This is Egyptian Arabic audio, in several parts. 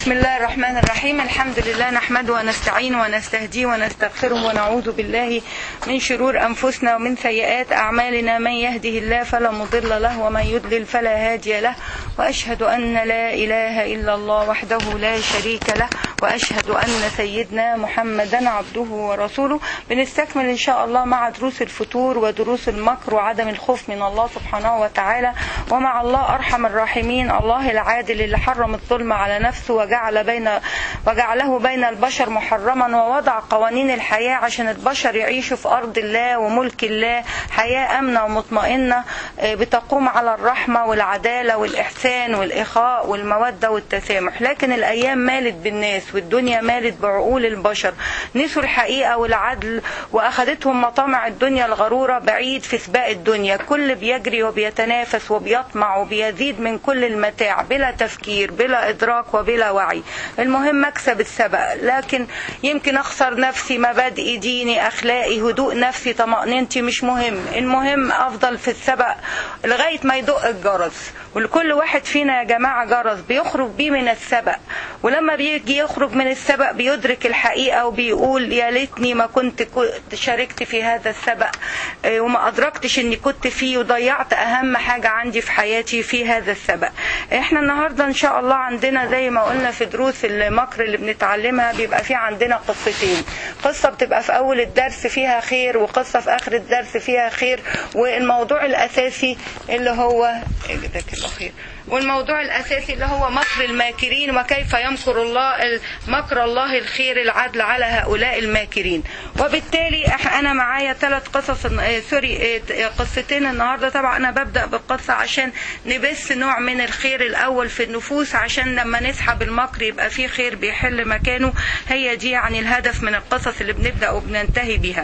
بسم الله الرحمن الرحيم الحمد لله نحمده ونستعينه ونستهديه ونستغفره ونعوذ بالله من شرور أنفسنا ومن سيئات أعمالنا من يهده الله فلا مضل له ومن يضلل فلا هادي له وأشهد أن لا إله إلا الله وحده لا شريك له وأشهد أن سيدنا محمدا عبده ورسوله بنستكمل إن شاء الله مع دروس الفتور ودروس المكر وعدم الخوف من الله سبحانه وتعالى ومع الله أرحم الراحمين الله العادل اللي حرم الظلم على نفسه وجعل بين وجعله بين البشر محرما ووضع قوانين الحياة عشان البشر يعيشوا في أرض الله وملك الله حياة أمنة ومطمئنة بتقوم على الرحمة والعدالة والإحسان والإخاء والمودة والتسامح لكن الأيام مالت بالناس والدنيا مالت بعقول البشر نسوا الحقيقة والعدل وأخذتهم مطامع الدنيا الغرورة بعيد في سباق الدنيا كل بيجري وبيتنافس وبيطمع وبيزيد من كل المتاع بلا تفكير بلا إدراك وبلا وعي المهم أكسب السبق لكن يمكن أخسر نفسي مبادئي ديني أخلاقي هدوء نفسي طمأنينتي مش مهم المهم أفضل في السبق لغاية ما يدق الجرس ولكل واحد فينا يا جماعة جرس بيخرج بيه من السبق ولما بيجي يخرج من السبق بيدرك الحقيقة وبيقول يا ليتني ما كنت شاركت في هذا السبق وما أدركتش إني كنت فيه وضيعت أهم حاجة عندي في حياتي في هذا السبق احنا النهاردة إن شاء الله عندنا زي ما قلنا في دروس المكر اللي بنتعلمها بيبقى في عندنا قصتين قصة بتبقى في أول الدرس فيها خير وقصة في آخر الدرس فيها خير والموضوع الأساسي اللي هو جزاك الله خير والموضوع الأساسي اللي هو مكر الماكرين وكيف يمكر الله مكر الله الخير العدل على هؤلاء الماكرين وبالتالي أنا معايا ثلاث قصص سوري قصتين النهاردة طبعا أنا ببدأ بالقصة عشان نبث نوع من الخير الأول في النفوس عشان لما نسحب المكر يبقى فيه خير بيحل مكانه هي دي يعني الهدف من القصص اللي بنبدأ وبننتهي بيها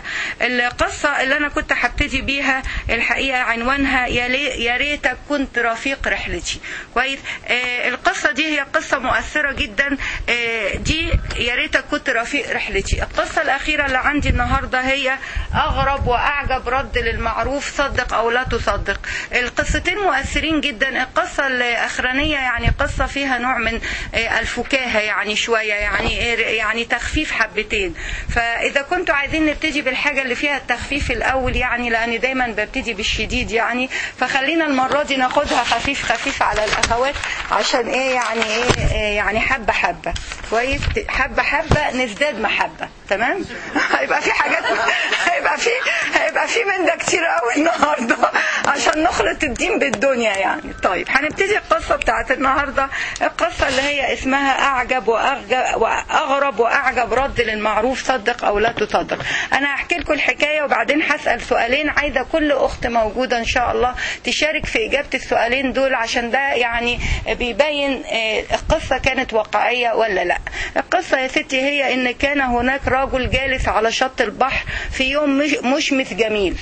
القصة اللي أنا كنت هبتدي بيها الحقيقة عنوانها يا ريتك كنت رفيق رحلتي كويس آه القصه دي هي قصه مؤثره جدا آه دي يا ريتك كنت رفيق رحلتي القصه الاخيره اللي عندي النهارده هي اغرب واعجب رد للمعروف صدق او لا تصدق القصتين مؤثرين جدا القصه الاخرانيه يعني قصه فيها نوع من آه الفكاهه يعني شويه يعني يعني تخفيف حبتين فاذا كنتوا عايزين نبتدي بالحاجه اللي فيها التخفيف الاول يعني لاني دايما ببتدي بالشديد يعني فخلينا المره دي ناخدها خفيف خفيف على الاخوات عشان ايه يعني ايه يعني حبه حبه كويس حبه حبه نزداد محبه تمام هيبقى في حاجات هيبقى في هيبقى في من ده كتير قوي النهارده عشان نخلط الدين بالدنيا يعني طيب هنبتدي القصه بتاعت النهارده القصه اللي هي اسمها اعجب واعجب واغرب واعجب رد للمعروف صدق او لا تصدق انا هحكي لكم الحكايه وبعدين هسال سؤالين عايزه كل اخت موجوده ان شاء الله تشارك في اجابه السؤالين دول عشان ده يعني بيبين القصة كانت واقعية ولا لا القصة يا ستي هي ان كان هناك رجل جالس على شط البحر في يوم مشمس جميل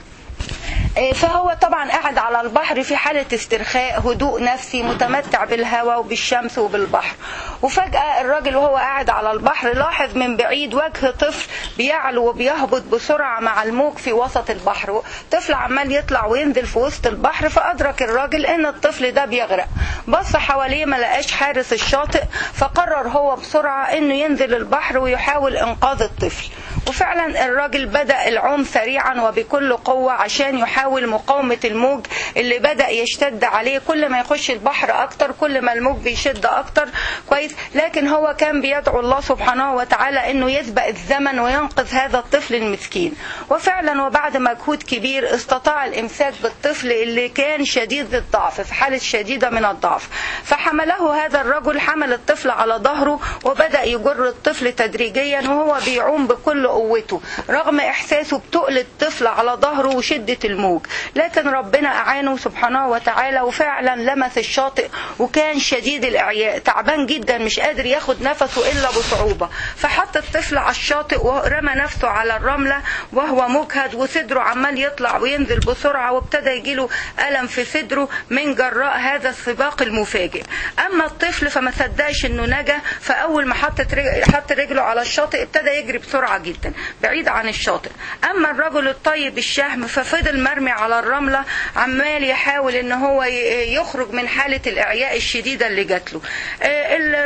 فهو طبعا قاعد على البحر في حالة استرخاء هدوء نفسي متمتع بالهواء وبالشمس وبالبحر وفجأة الراجل وهو قاعد على البحر لاحظ من بعيد وجه طفل بيعلو وبيهبط بسرعة مع الموج في وسط البحر طفل عمال يطلع وينزل في وسط البحر فأدرك الراجل ان الطفل ده بيغرق بص حواليه ما لقاش حارس الشاطئ فقرر هو بسرعة انه ينزل البحر ويحاول انقاذ الطفل وفعلا الراجل بدأ العوم سريعا وبكل قوة عشان يحاول مقاومة الموج اللي بدأ يشتد عليه كل ما يخش البحر أكتر كل ما الموج بيشد أكتر كويس لكن هو كان بيدعو الله سبحانه وتعالى أنه يسبق الزمن وينقذ هذا الطفل المسكين وفعلا وبعد مجهود كبير استطاع الإمساك بالطفل اللي كان شديد الضعف في حالة شديدة من الضعف فحمله هذا الرجل حمل الطفل على ظهره وبدأ يجر الطفل تدريجيا وهو بيعوم بكل قوته رغم إحساسه بتقل الطفل على ظهره وشدة الموج لكن ربنا أعانه سبحانه وتعالى وفعلا لمس الشاطئ وكان شديد الإعياء تعبان جدا مش قادر ياخد نفسه إلا بصعوبة فحط الطفل على الشاطئ ورمى نفسه على الرملة وهو مجهد وصدره عمال يطلع وينزل بسرعة وابتدى يجيله ألم في صدره من جراء هذا السباق المفاجئ أما الطفل فما صدقش إنه نجا فأول ما حطت رجل حط رجله على الشاطئ ابتدى يجري بسرعة جدا بعيد عن الشاطئ أما الرجل الطيب الشهم ففضل مرمي على الرملة عمال يحاول ان هو يخرج من حالة الاعياء الشديدة اللي جات له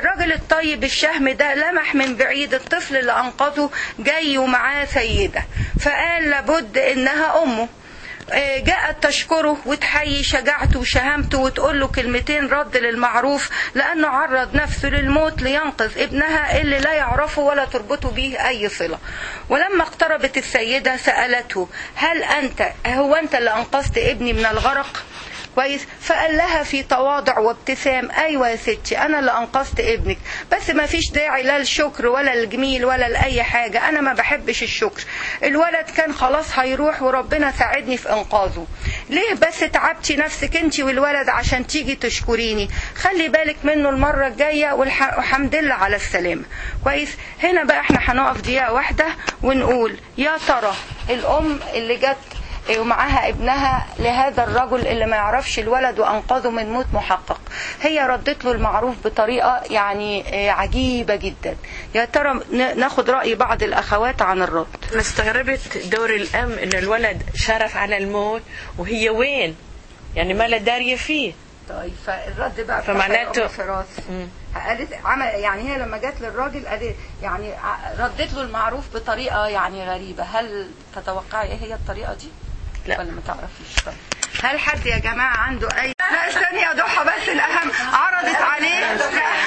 الراجل الطيب الشهم ده لمح من بعيد الطفل اللي انقذه جاي ومعاه سيده فقال لابد انها امه آه، جاءت تشكره وتحيي شجاعته وشهامته وتقول له كلمتين رد للمعروف لانه عرض نفسه للموت لينقذ ابنها اللي لا يعرفه ولا تربطه به اي صله ولما اقتربت السيده سالته هل انت هو انت اللي انقذت ابني من الغرق كويس فقال لها في تواضع وابتسام ايوه يا ستي انا اللي انقذت ابنك بس ما فيش داعي لا الشكر ولا الجميل ولا لاي حاجه انا ما بحبش الشكر الولد كان خلاص هيروح وربنا ساعدني في انقاذه ليه بس تعبتي نفسك انت والولد عشان تيجي تشكريني خلي بالك منه المره الجايه والح- والحمد لله على السلامه كويس هنا بقى احنا هنقف دقيقه واحده ونقول يا ترى الام اللي جت ومعاها ابنها لهذا الرجل اللي ما يعرفش الولد وانقذه من موت محقق هي ردت له المعروف بطريقه يعني آه، عجيبه جدا يا ترى ن- ناخد راي بعض الاخوات عن الرد انا استغربت دور الام ان الولد شرف على الموت وهي وين يعني ما لا داريه فيه طيب فالرد بقى بتاع فمعناته- الأم فراس مم. قالت عمل يعني هي لما جت للراجل قالت يعني ع- ردت له المعروف بطريقه يعني غريبه هل تتوقعي ايه هي الطريقه دي؟ لا. ولا ما تعرفيش طيب هل حد يا جماعه عنده اي لا استني يا ضحى بس الاهم عرضت عليه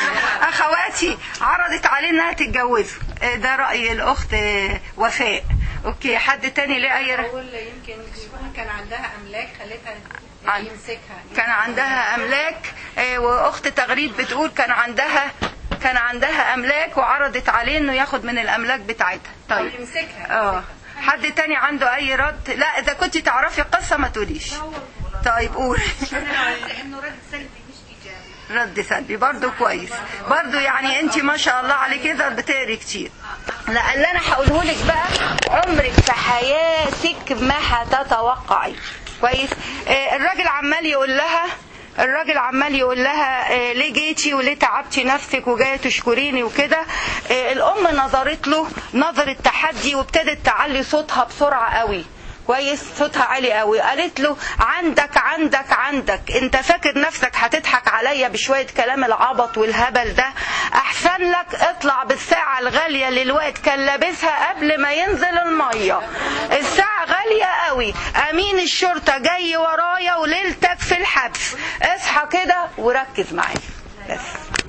اخواتي عرضت عليه انها تتجوزه آه، ده راي الاخت آه، وفاء اوكي حد تاني ليه اي رأي؟ اقول يمكن يكون كان عندها املاك خلتها عن- يمسكها كان عندها املاك آه، واخت تغريد بتقول كان عندها كان عندها املاك وعرضت عليه انه ياخد من الاملاك بتاعتها او طيب يمسكها اه حد تاني عنده اي رد لا اذا كنت تعرفي القصه ما تقوليش طيب قول لانه رد سلبي مش ايجابي رد سلبي برضو كويس برضو يعني انت ما شاء الله على كده بتقري كتير لا اللي انا هقوله لك بقى عمرك في حياتك ما هتتوقعي كويس آه الراجل عمال يقول لها الراجل عمال يقول لها آه ليه جيتي وليه تعبتي نفسك وجايه تشكريني وكده آه الام نظرت له نظرة تحدي وابتدت تعلي صوتها بسرعه قوي كويس صوتها عالي قوي قالت له عندك عندك عندك انت فاكر نفسك هتضحك عليا بشويه كلام العبط والهبل ده احسن لك اطلع بالساعه الغاليه اللي الواد كان لابسها قبل ما ينزل الميه الساعه غاليه قوي امين الشرطه جاي ورايا وليلتك في الحبس اصحى كده وركز معايا بس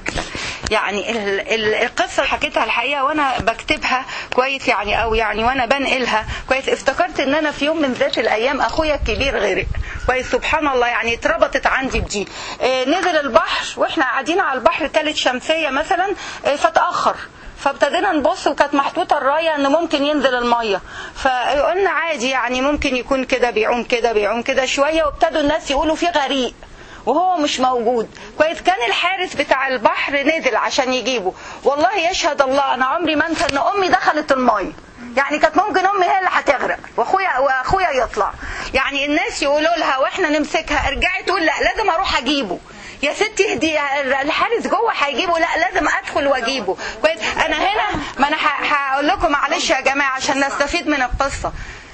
يعني ال- ال- القصه اللي حكيتها الحقيقه وانا بكتبها كويس يعني او يعني وانا بنقلها كويس افتكرت ان انا في يوم من ذات الايام اخويا الكبير غرق كويس سبحان الله يعني اتربطت عندي بدي آه، نزل البحر واحنا قاعدين على البحر تالت شمسيه مثلا آه، فتاخر فابتدينا نبص وكانت محطوطه الرايه ان ممكن ينزل الميه فقلنا عادي يعني ممكن يكون كده بيعوم كده بيعوم كده شويه وابتدوا الناس يقولوا في غريق وهو مش موجود كويس كان الحارس بتاع البحر نزل عشان يجيبه والله يشهد الله انا عمري ما انسى ان امي دخلت الميه يعني كانت ممكن امي هي اللي هتغرق واخويا واخويا يطلع يعني الناس يقولوا لها واحنا نمسكها ارجعي تقول لا لازم اروح اجيبه يا ستي دي الحارس جوه هيجيبه لا لازم ادخل واجيبه كويس انا هنا ما انا ه- هقول لكم معلش يا جماعه عشان نستفيد من القصه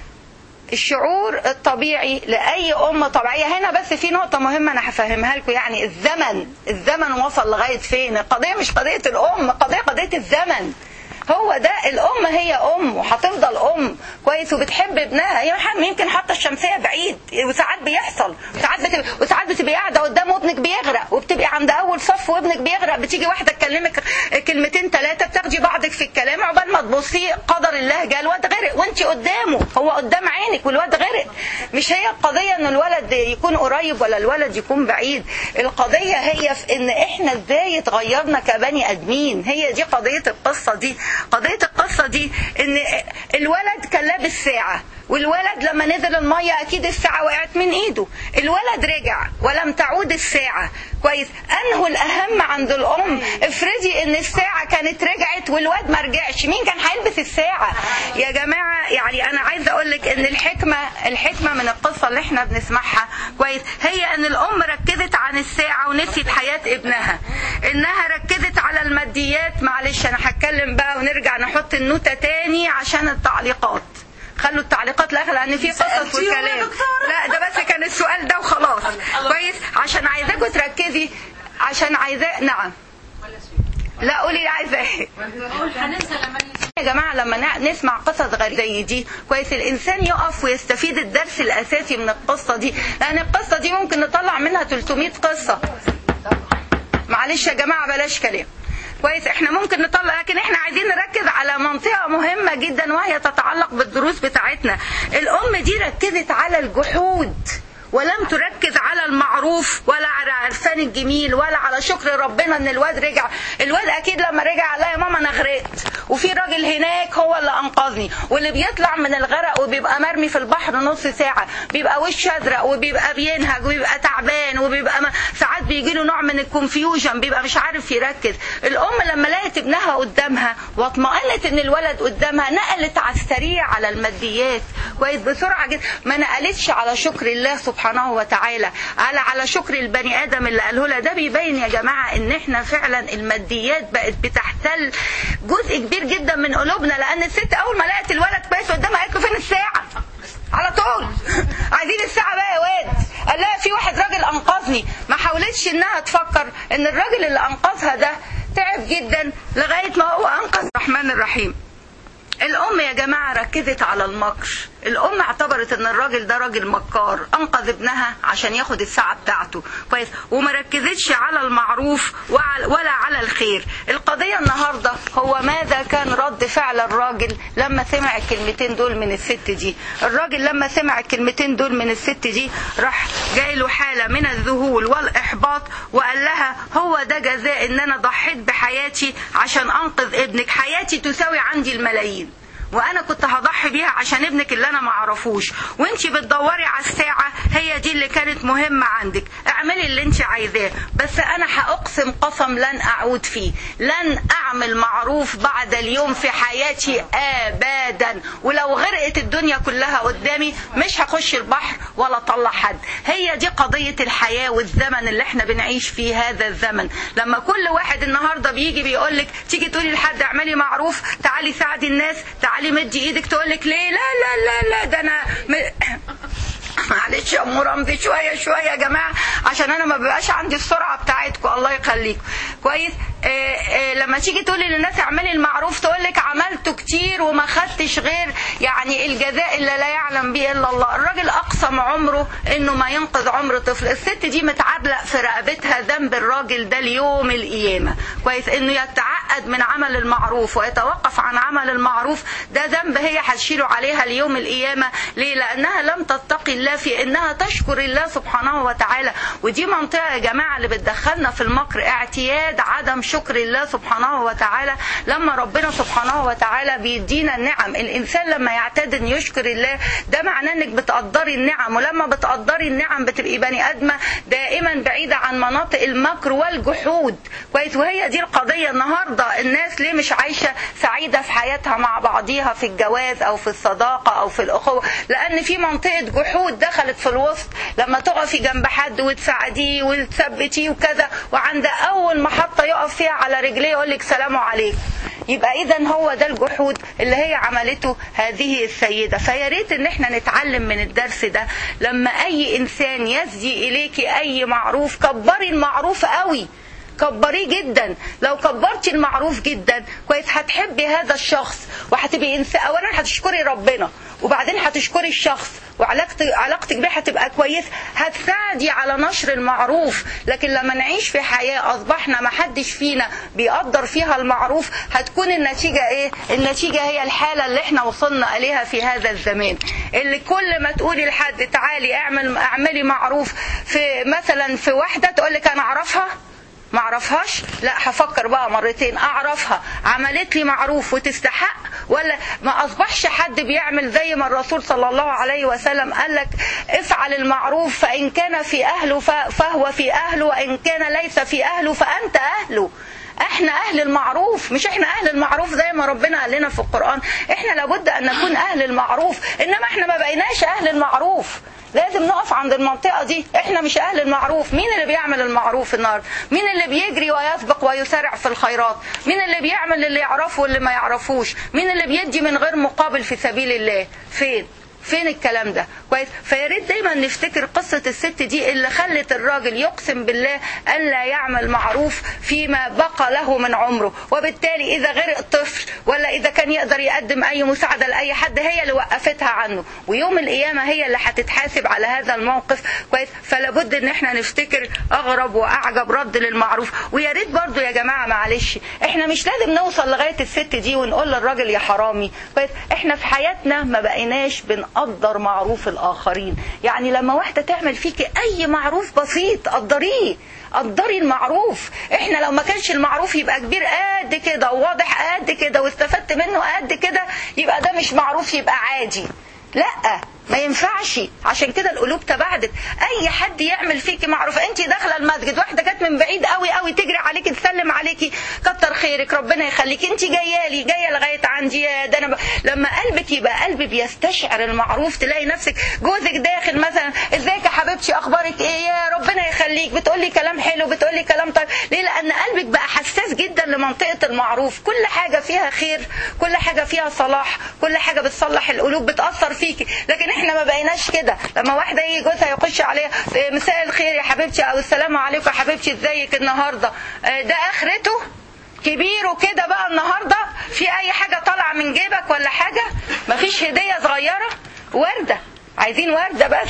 الشعور الطبيعي لاي ام طبيعيه هنا بس في نقطه مهمه انا هفهمها لكم يعني الزمن الزمن وصل لغايه فين القضيه مش قضيه الام القضيه قضيه الزمن هو ده الام هي ام وهتفضل ام كويس وبتحب ابنها هي حم- يمكن حاطه الشمسيه بعيد وساعات بيحصل وساعات بتبقى وساعات بتبقى قاعده قدام وابنك بيغرق وبتبقي عند اول صف وابنك بيغرق بتيجي واحده تكلمك كلمتين ثلاثه بتاخدي بعضك في الكلام عقبال ما تبصي قدر الله جه الواد غرق وانت قدامه هو قدام عينك والواد غرق مش هي القضيه ان الولد يكون قريب ولا الولد يكون بعيد القضيه هي في ان احنا ازاي اتغيرنا كبني ادمين هي دي قضيه القصه دي قضيه القصه دي ان الولد كان لابس ساعه والولد لما نزل الميه اكيد الساعه وقعت من ايده الولد رجع ولم تعود الساعه كويس انه الاهم عند الام افرضي ان الساعه كانت رجعت والواد ما رجعش مين كان هيلبس الساعه يا جماعه يعني انا عايزه اقول لك ان الحكمه الحكمه من القصه اللي احنا بنسمعها كويس هي ان الام ركزت عن الساعه ونسيت حياه ابنها انها ركزت على الماديات معلش انا هتكلم بقى ونرجع نحط النوتة تاني عشان التعليقات خلوا التعليقات لاخر لان في قصص والكلام لا ده بس كان السؤال ده وخلاص كويس عشان عايزاكم تركزي عشان عايزاه نعم لا قولي لي عايزه ايه هننسى لما يا جماعة لما نع- نسمع قصص غريبة زي دي كويس الإنسان يقف ويستفيد الدرس الأساسي من القصة دي لأن القصة دي ممكن نطلع منها 300 قصة معلش يا جماعة بلاش كلام كويس احنا ممكن نطلع لكن احنا عايزين نركز على منطقة مهمة جدا وهي تتعلق بالدروس بتاعتنا الأم دي ركزت على الجحود ولم تركز على المعروف ولا على عرفان الجميل ولا على شكر ربنا ان الواد رجع الواد اكيد لما رجع قال لها يا ماما انا غرقت وفي راجل هناك هو اللي انقذني واللي بيطلع من الغرق وبيبقى مرمي في البحر نص ساعه بيبقى وش ازرق وبيبقى بينهج وبيبقى تعبان وبيبقى ما ساعات بيجي له نوع من الكونفيوجن بيبقى مش عارف يركز الام لما لقت ابنها قدامها واطمأنت ان الولد قدامها نقلت على السريع على الماديات كويس بسرعه جدا ما نقلتش على شكر الله سبحانه وتعالى على على شكر البني ادم اللي قاله لها ده بيبين يا جماعه ان احنا فعلا الماديات بقت بتحتل جزء كبير جدا من قلوبنا لان الست اول ما لقت الولد كويس قدامها قالت له فين الساعه على طول عايزين الساعه بقى يا واد قال لها في واحد راجل انقذني ما حاولتش انها تفكر ان الراجل اللي انقذها ده تعب جدا لغايه ما هو انقذ الرحمن الرحيم الام يا جماعه ركزت على المكر الام اعتبرت ان الراجل ده راجل مكار انقذ ابنها عشان ياخد الساعه بتاعته كويس وما ركزتش على المعروف وعلى- ولا على الخير القضيه النهارده هو ماذا كان رد فعل الراجل لما سمع الكلمتين دول من الست دي الراجل لما سمع الكلمتين دول من الست دي راح جاي له حاله من الذهول والاحباط وقال لها هو ده جزاء ان انا ضحيت بحياتي عشان انقذ ابنك حياتي تساوي عندي الملايين وانا كنت هضحي بيها عشان ابنك اللي انا ما اعرفوش وانتي بتدوري على الساعه هي دي اللي كانت مهمه عندك اعملي اللي انت عايزاه بس انا هاقسم قسم لن اعود فيه لن اعمل معروف بعد اليوم في حياتي ابدا ولو غرقت الدنيا كلها قدامي مش هخش البحر ولا اطلع حد هي دي قضيه الحياه والزمن اللي احنا بنعيش فيه هذا الزمن لما كل واحد النهارده بيجي بيقول لك تيجي تقولي لحد اعملي معروف تعالي ساعدي الناس تعالي مدي ايدك تقول لك ليه لا لا لا لا ده انا م... معلش يا ام رمزي شويه شويه يا جماعه عشان انا ما بيبقاش عندي السرعه بتاعتكم الله يخليكم كويس آه آه لما تيجي تقولي للناس اعملي المعروف تقول لك عملته كتير وما خدتش غير يعني الجزاء اللي لا يعلم به الا الله الراجل اقسم عمره انه ما ينقذ عمر طفل الست دي متعلق في رقبتها ذنب الراجل ده ليوم القيامه كويس انه يتعقد من عمل المعروف ويتوقف عن عمل المعروف ده ذنب هي هتشيله عليها ليوم القيامه ليه لانها لم تتقي الله في انها تشكر الله سبحانه وتعالى ودي منطقه يا جماعه اللي بتدخلنا في المكر اعتياد عدم شكر الله سبحانه وتعالى لما ربنا سبحانه وتعالى بيدينا النعم الانسان لما يعتاد ان يشكر الله ده معناه انك بتقدري النعم ولما بتقدري النعم بتبقي بني ادمه دائما بعيده عن مناطق المكر والجحود كويس وهي دي القضيه النهارده الناس ليه مش عايشه سعيده في حياتها مع بعضيها في الجواز او في الصداقه او في الاخوه لان في منطقه جحود دخلت في الوسط لما تقفي جنب حد وتساعديه وتثبتيه وكذا وعند اول محطه يقف فيها على رجليه يقول لك سلام عليكم يبقى اذا هو ده الجحود اللي هي عملته هذه السيده فيا ريت ان احنا نتعلم من الدرس ده لما اي انسان يسدي اليكي اي معروف كبري المعروف قوي كبريه جدا لو كبرتي المعروف جدا كويس هتحبي هذا الشخص وهتبقي انسان اولا هتشكري ربنا وبعدين هتشكري الشخص وعلاقتك علاقتك بيه هتبقى كويسه هتساعدي على نشر المعروف لكن لما نعيش في حياه اصبحنا ما حدش فينا بيقدر فيها المعروف هتكون النتيجه ايه النتيجه هي الحاله اللي احنا وصلنا اليها في هذا الزمان اللي كل ما تقولي لحد تعالي اعمل اعملي معروف في مثلا في واحده تقول لك انا اعرفها ما اعرفهاش لا هفكر بقى مرتين اعرفها عملت لي معروف وتستحق ولا ما اصبحش حد بيعمل زي ما الرسول صلى الله عليه وسلم قال لك افعل المعروف فان كان في اهله فهو في اهله وان كان ليس في اهله فانت اهله احنا اهل المعروف مش احنا اهل المعروف زي ما ربنا قال لنا في القران احنا لابد ان نكون اهل المعروف انما احنا ما بقيناش اهل المعروف لازم نقف عند المنطقة دي احنا مش اهل المعروف مين اللي بيعمل المعروف النهارده مين اللي بيجري ويسبق ويسارع في الخيرات مين اللي بيعمل اللي يعرفه واللي ما يعرفوش مين اللي بيدي من غير مقابل في سبيل الله فين فين الكلام ده كويس فيا ريت دايما نفتكر قصه الست دي اللي خلت الراجل يقسم بالله ان لا يعمل معروف فيما بقى له من عمره وبالتالي اذا غرق طفل ولا اذا كان يقدر يقدم اي مساعده لاي حد هي اللي وقفتها عنه ويوم القيامه هي اللي هتتحاسب على هذا الموقف كويس فلا بد ان احنا نفتكر اغرب واعجب رد للمعروف ويا ريت برضو يا جماعه معلش احنا مش لازم نوصل لغايه الست دي ونقول للراجل يا حرامي كويس احنا في حياتنا ما بقيناش بنقدر معروف الاخرين يعني لما واحده تعمل فيكي اي معروف بسيط قدريه قدري المعروف احنا لو ما كانش المعروف يبقى كبير قد كده وواضح قد كده واستفدت منه قد كده يبقى ده مش معروف يبقى عادي لا ما ينفعش عشان كده القلوب تباعدت اي حد يعمل فيكي معروف انت داخله المسجد واحده جت من بعيد قوي قوي تجري عليكي تسلم عليكي كتر خيرك ربنا يخليك انت جايه لي جايه لغايه عندي يا ده انا ب... لما قلبك يبقى قلب بيستشعر المعروف تلاقي نفسك جوزك داخل مثلا ازيك يا حبيبتي اخبارك ايه يا ربنا يخليك بتقولي كلام حلو بتقولي كلام طيب ليه لان قلبك بقى حساس جدا لمنطقه المعروف كل حاجه فيها خير كل حاجه فيها صلاح كل حاجه بتصلح القلوب بتاثر فيكي لكن احنا ما بقيناش كده لما واحده يجي جوزها يخش عليها مساء الخير يا حبيبتي او السلام عليكم يا حبيبتي ازيك النهارده ده اخرته كبير وكده بقى النهارده في اي حاجه طالعه من جيبك ولا حاجه مفيش هديه صغيره ورده عايزين ورده بس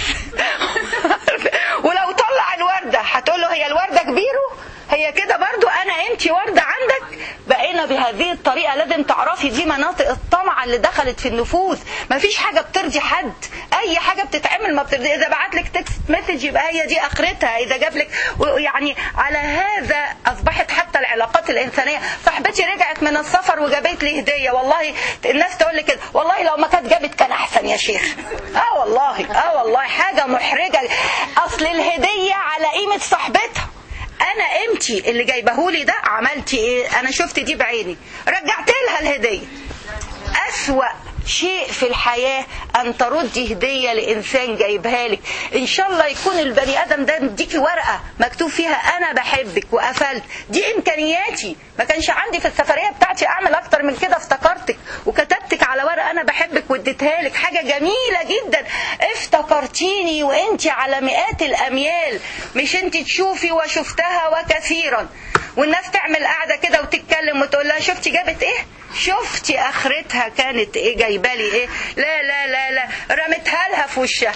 ولو طلع الورده هتقول له هي الورده كبيره هي كده برضو انا انت ورده عندك بقينا بهذه الطريقه لازم تعرفي دي مناطق الطمع اللي دخلت في النفوذ مفيش حاجه بترضي حد اي حاجه بتتعمل ما بترضي اذا بعت لك تكست مسج يبقى هي دي اخرتها اذا جاب لك يعني على هذا اصبحت حتى العلاقات الانسانيه صاحبتي رجعت من السفر وجابت لي هديه والله الناس تقول لي كده والله لو ما كانت جابت كان احسن يا شيخ اه والله اه والله حاجه محرجه اصل الهديه على قيمه صاحبتها انا قيمتي اللي جايبهولي ده عملتي ايه انا شفت دي بعيني رجعت لها الهديه اسوا شيء في الحياة أن تردي هدية لإنسان جايبها لك إن شاء الله يكون البني آدم ده مديكي ورقة مكتوب فيها أنا بحبك وقفلت دي إمكانياتي ما كانش عندي في السفرية بتاعتي أعمل أكتر من كده افتكرتك وكتبتك على ورقة أنا بحبك واديتها لك حاجة جميلة جدا افتكرتيني وأنت على مئات الأميال مش أنت تشوفي وشفتها وكثيرا والناس تعمل قاعدة كده وتتكلم وتقول لها شفتي جابت ايه شفتي اخرتها كانت ايه جايبالي ايه لا لا لا لا رمتها لها في وشها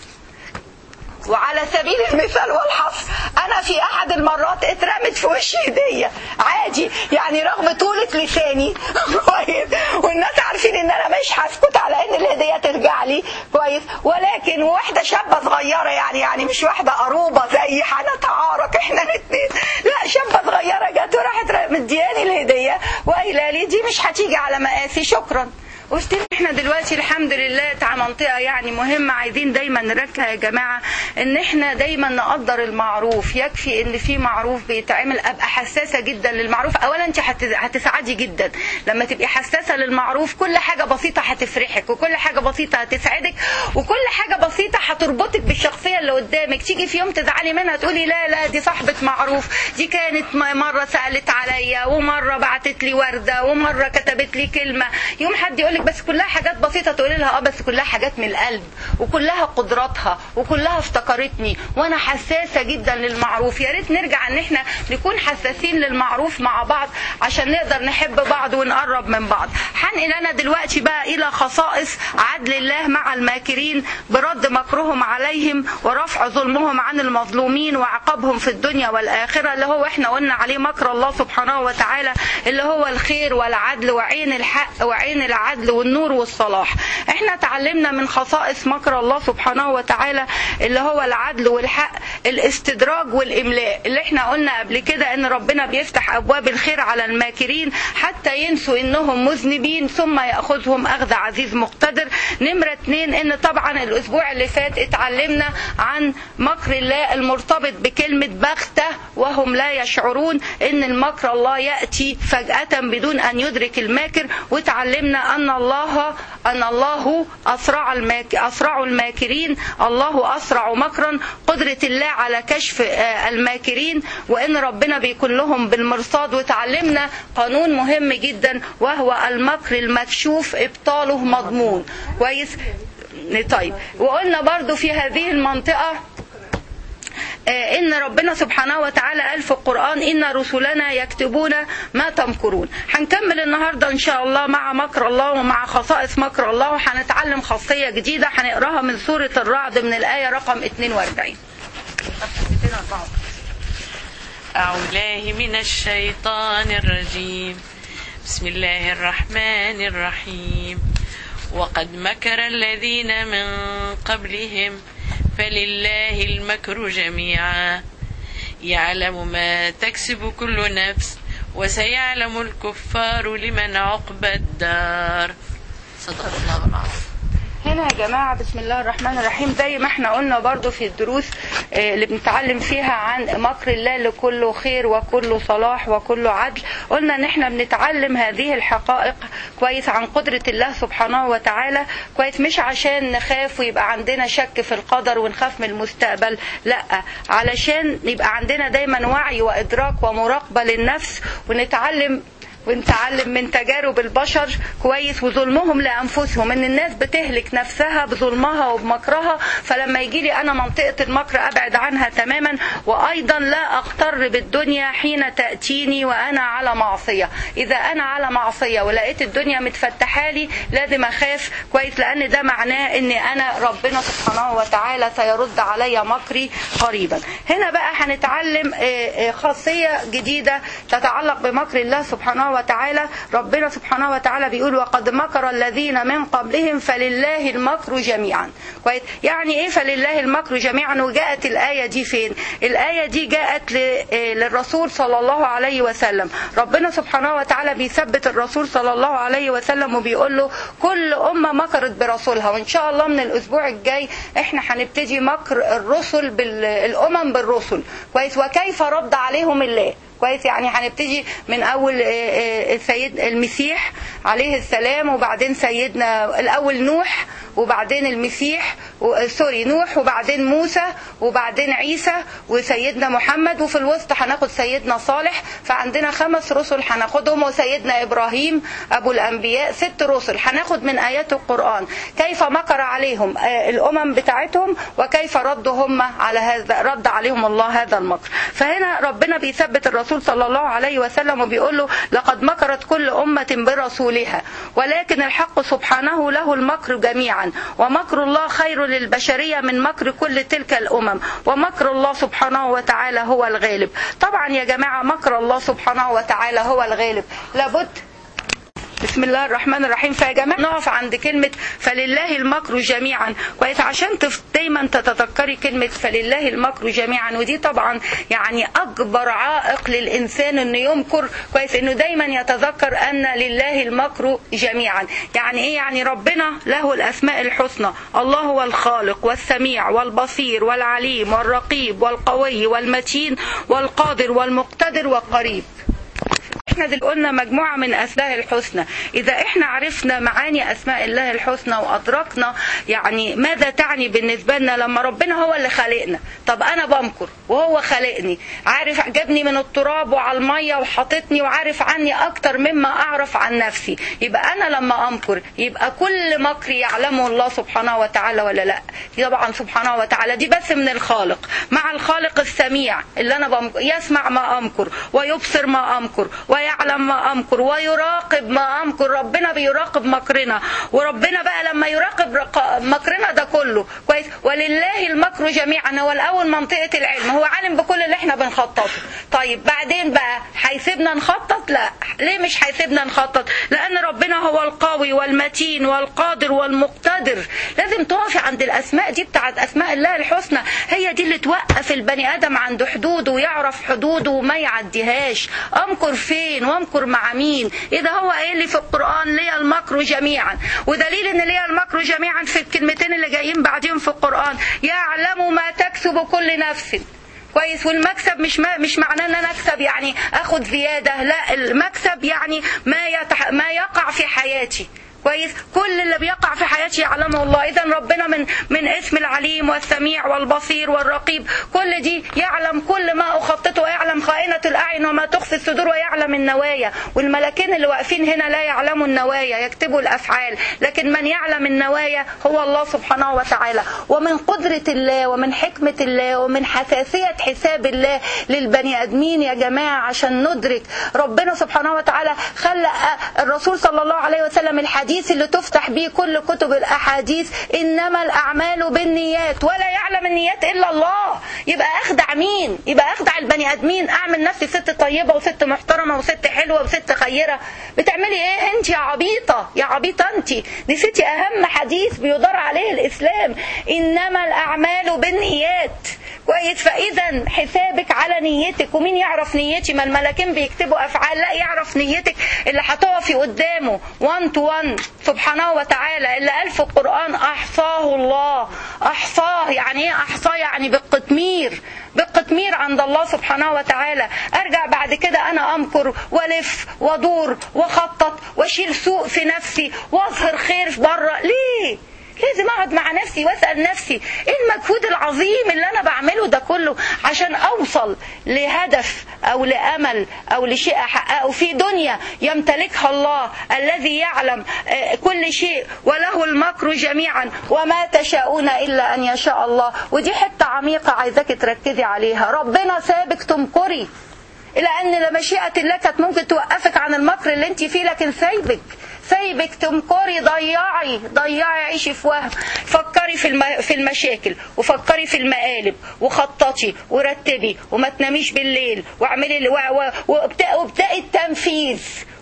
وعلى سبيل المثال والحصر انا في احد المرات اترمت في وشي هديه عادي يعني رغم طولة لساني كويس والناس عارفين ان انا مش هسكت على ان الهديه ترجع لي كويس ولكن واحده شابه صغيره يعني يعني مش واحده قروبه زي هنتعارك احنا الاثنين لا شابه صغيره جت وراحت مدياني الهديه وقايله لي دي مش هتيجي على مقاسي شكرا قلت احنا دلوقتي الحمد لله تاع منطقه يعني مهمه عايزين دايما نركز يا جماعه ان احنا دايما نقدر المعروف يكفي ان في معروف بيتعمل ابقى حساسه جدا للمعروف اولا انت هتسعدي جدا لما تبقي حساسه للمعروف كل حاجه بسيطه هتفرحك وكل حاجه بسيطه هتسعدك وكل حاجه بسيطه هتربطك بالشخصيه اللي قدامك تيجي في يوم تزعلي منها تقولي لا لا دي صاحبه معروف دي كانت مره سالت عليا ومره بعتت لي ورده ومره كتبت لي كلمه يوم حد يقول لك بس كلها حاجات بسيطه تقولي لها اه بس كلها حاجات من القلب وكلها قدراتها وكلها افتكرتني وانا حساسه جدا للمعروف يا ريت نرجع ان احنا نكون حساسين للمعروف مع بعض عشان نقدر نحب بعض ونقرب من بعض هنقل انا دلوقتي بقى الى خصائص عدل الله مع الماكرين برد مكرهم عليهم ورفع ظلمهم عن المظلومين وعقابهم في الدنيا والاخره اللي هو احنا قلنا عليه مكر الله سبحانه وتعالى اللي هو الخير والعدل وعين الحق وعين العدل والنور والصلاح احنا تعلمنا من خصائص مكر الله سبحانه وتعالى اللي هو العدل والحق الاستدراج والاملاء اللي احنا قلنا قبل كده ان ربنا بيفتح ابواب الخير على الماكرين حتى ينسوا انهم مذنبين ثم ياخذهم اخذ عزيز مقتدر نمره اتنين ان طبعا الاسبوع اللي فات اتعلمنا عن مكر الله المرتبط بكلمه بغته وهم لا يشعرون ان المكر الله ياتي فجاه بدون ان يدرك الماكر وتعلمنا ان الله ان الله اسرع الماك اسرع الماكرين الله اسرع مكرا قدره الله على كشف الماكرين وان ربنا بيكون لهم بالمرصاد وتعلمنا قانون مهم جدا وهو المكر المكشوف ابطاله مضمون كويس طيب وقلنا برضو في هذه المنطقة آه، إن ربنا سبحانه وتعالى قال في القرآن إن رسلنا يكتبون ما تمكرون هنكمل النهاردة إن شاء الله مع مكر الله ومع خصائص مكر الله وهنتعلم خاصية جديدة هنقراها من سورة الرعد من الآية رقم 42 أعوذ بالله من الشيطان الرجيم بسم الله الرحمن الرحيم وقد مكر الذين من قبلهم فلله المكر جميعا يعلم ما تكسب كل نفس وسيعلم الكفار لمن عقبى الدار صدق الله العظيم هنا يا جماعة بسم الله الرحمن الرحيم زي ما احنا قلنا برضو في الدروس آه، اللي بنتعلم فيها عن مكر الله اللي كله خير وكله صلاح وكله عدل قلنا ان احنا بنتعلم هذه الحقائق كويس عن قدرة الله سبحانه وتعالى كويس مش عشان نخاف ويبقى عندنا شك في القدر ونخاف من المستقبل لا علشان يبقى عندنا دايما وعي وادراك ومراقبة للنفس ونتعلم ونتعلم من تجارب البشر كويس وظلمهم لانفسهم ان الناس بتهلك نفسها بظلمها وبمكرها فلما يجي لي انا منطقه المكر ابعد عنها تماما وايضا لا اغتر بالدنيا حين تاتيني وانا على معصيه اذا انا على معصيه ولقيت الدنيا متفتحه لي لازم اخاف كويس لان ده معناه ان انا ربنا سبحانه وتعالى سيرد علي مكري قريبا هنا بقى هنتعلم آه، آه، خاصيه جديده تتعلق بمكر الله سبحانه وتعالى ربنا سبحانه وتعالى بيقول وقد مكر الذين من قبلهم فلله المكر جميعا كويس يعني ايه فلله المكر جميعا وجاءت الايه دي فين الايه دي جاءت ل- آه، للرسول صلى الله عليه وسلم ربنا سبحانه وتعالى بيثبت الرسول صلى الله عليه وسلم وبيقول له كل امه مكرت برسولها وان شاء الله من الاسبوع الجاي احنا هنبتدي مكر الرسل بالامم بالرسل كويس وكيف رد عليهم الله كويس يعني هنبتدي من اول آه، آه، السيد المسيح عليه السلام وبعدين سيدنا الاول نوح وبعدين المسيح و- سوري نوح وبعدين موسى وبعدين عيسى وسيدنا محمد وفي الوسط هناخد سيدنا صالح فعندنا خمس رسل هناخدهم وسيدنا ابراهيم ابو الانبياء ست رسل هناخد من ايات القران كيف مكر عليهم آه، الامم بتاعتهم وكيف ردوا هم على هذا رد عليهم الله هذا المكر فهنا ربنا بيثبت الرسول صلى الله عليه وسلم وبيقول له لقد مكرت كل امه برسولها ولكن الحق سبحانه له المكر جميعا ومكر الله خير للبشريه من مكر كل تلك الامم ومكر الله سبحانه وتعالى هو الغالب طبعا يا جماعه مكر الله سبحانه وتعالى هو الغالب لابد بسم الله الرحمن الرحيم فيا جماعه نقف عند كلمه فلله المكر جميعا كويس عشان تف... دايما تتذكري كلمه فلله المكر جميعا ودي طبعا يعني اكبر عائق للانسان انه يمكر كويس انه دايما يتذكر ان لله المكر جميعا يعني ايه يعني ربنا له الاسماء الحسنى الله هو الخالق والسميع والبصير والعليم والرقيب والقوي والمتين والقادر والمقتدر والقريب احنا دل قلنا مجموعة من أسماء الحسنى إذا احنا عرفنا معاني أسماء الله الحسنى وأدركنا يعني ماذا تعني بالنسبة لنا لما ربنا هو اللي خلقنا طب أنا بمكر وهو خلقني عارف جابني من التراب وعلى المية وحاططني وعارف عني أكتر مما أعرف عن نفسي يبقى أنا لما أمكر يبقى كل مكر يعلمه الله سبحانه وتعالى ولا لا طبعا سبحانه وتعالى دي بس من الخالق مع الخالق السميع اللي أنا بمكر يسمع ما أمكر ويبصر ما أمكر ويعلم ما أمكر ويراقب ما أمكر ربنا بيراقب مكرنا وربنا بقى لما يراقب رق- مكرنا ده كله كويس ولله المكر جميعا هو الأول منطقة العلم هو عالم بكل اللي احنا بنخططه طيب بعدين بقى هيسيبنا نخطط لا ليه مش هيسيبنا نخطط لأن ربنا هو القوي والمتين والقادر والمقتدر لازم تقفي عند الأسماء دي بتاعت أسماء الله الحسنى هي دي اللي توقف البني آدم عند حدوده ويعرف حدوده وما يعديهاش أمكر فين وامكر مع مين إذا هو قايل لي في القرآن لي المكر جميعا ودليل إن لي المكر جميعا في الكلمتين اللي جايين بعدين في القرآن يعلم ما تكسب كل نفس كويس والمكسب مش ما مش معناه ان انا اكسب يعني اخد زياده لا المكسب يعني ما يتح ما يقع في حياتي كويس كل اللي بيقع في حياتي يعلمه الله اذا ربنا من من اسم العليم والسميع والبصير والرقيب كل دي يعلم كل ما اخططه ويعلم خائنه الاعين وما تخفي الصدور ويعلم النوايا والملكين اللي واقفين هنا لا يعلموا النوايا يكتبوا الافعال لكن من يعلم النوايا هو الله سبحانه وتعالى ومن قدره الله ومن حكمه الله ومن حساسيه حساب الله للبني ادمين يا جماعه عشان ندرك ربنا سبحانه وتعالى خلق الرسول صلى الله عليه وسلم الحديث اللي تفتح به كل كتب الاحاديث انما الاعمال بالنيات ولا يعلم النيات الا الله يبقى اخدع مين يبقى اخدع البني ادمين اعمل نفسي ست طيبه وست محترمه وست حلوه وست خيره بتعملي ايه انت يا عبيطه يا عبيطه انت نسيتي اهم حديث بيدار عليه الاسلام انما الاعمال بالنيات كويس فاذا حسابك على نيتك ومين يعرف نيتي ما الملاكين بيكتبوا افعال لا يعرف نيتك اللي هتقفي قدامه 1 تو 1 سبحانه وتعالى اللي قال في القران احصاه الله احصاه يعني ايه احصاه يعني بالقطمير بالقطمير عند الله سبحانه وتعالى ارجع بعد كده انا امكر والف وادور واخطط واشيل سوء في نفسي واظهر خير بره ليه لازم اقعد مع نفسي واسال نفسي ايه المجهود العظيم اللي انا بعمله ده كله عشان اوصل لهدف او لامل او لشيء احققه في دنيا يمتلكها الله الذي يعلم كل شيء وله المكر جميعا وما تشاءون الا ان يشاء الله ودي حته عميقه عايزاك تركزي عليها ربنا سابك تمكري الى ان مشيئه الله كانت ممكن توقفك عن المكر اللي انت فيه لكن سايبك سايبك تمكري ضيعي ضيعي عيشي في وهم فكري في الم... في المشاكل وفكري في المقالب وخططي ورتبي وما تناميش بالليل واعملي و... و... وابدأ... وابدأي التنفيذ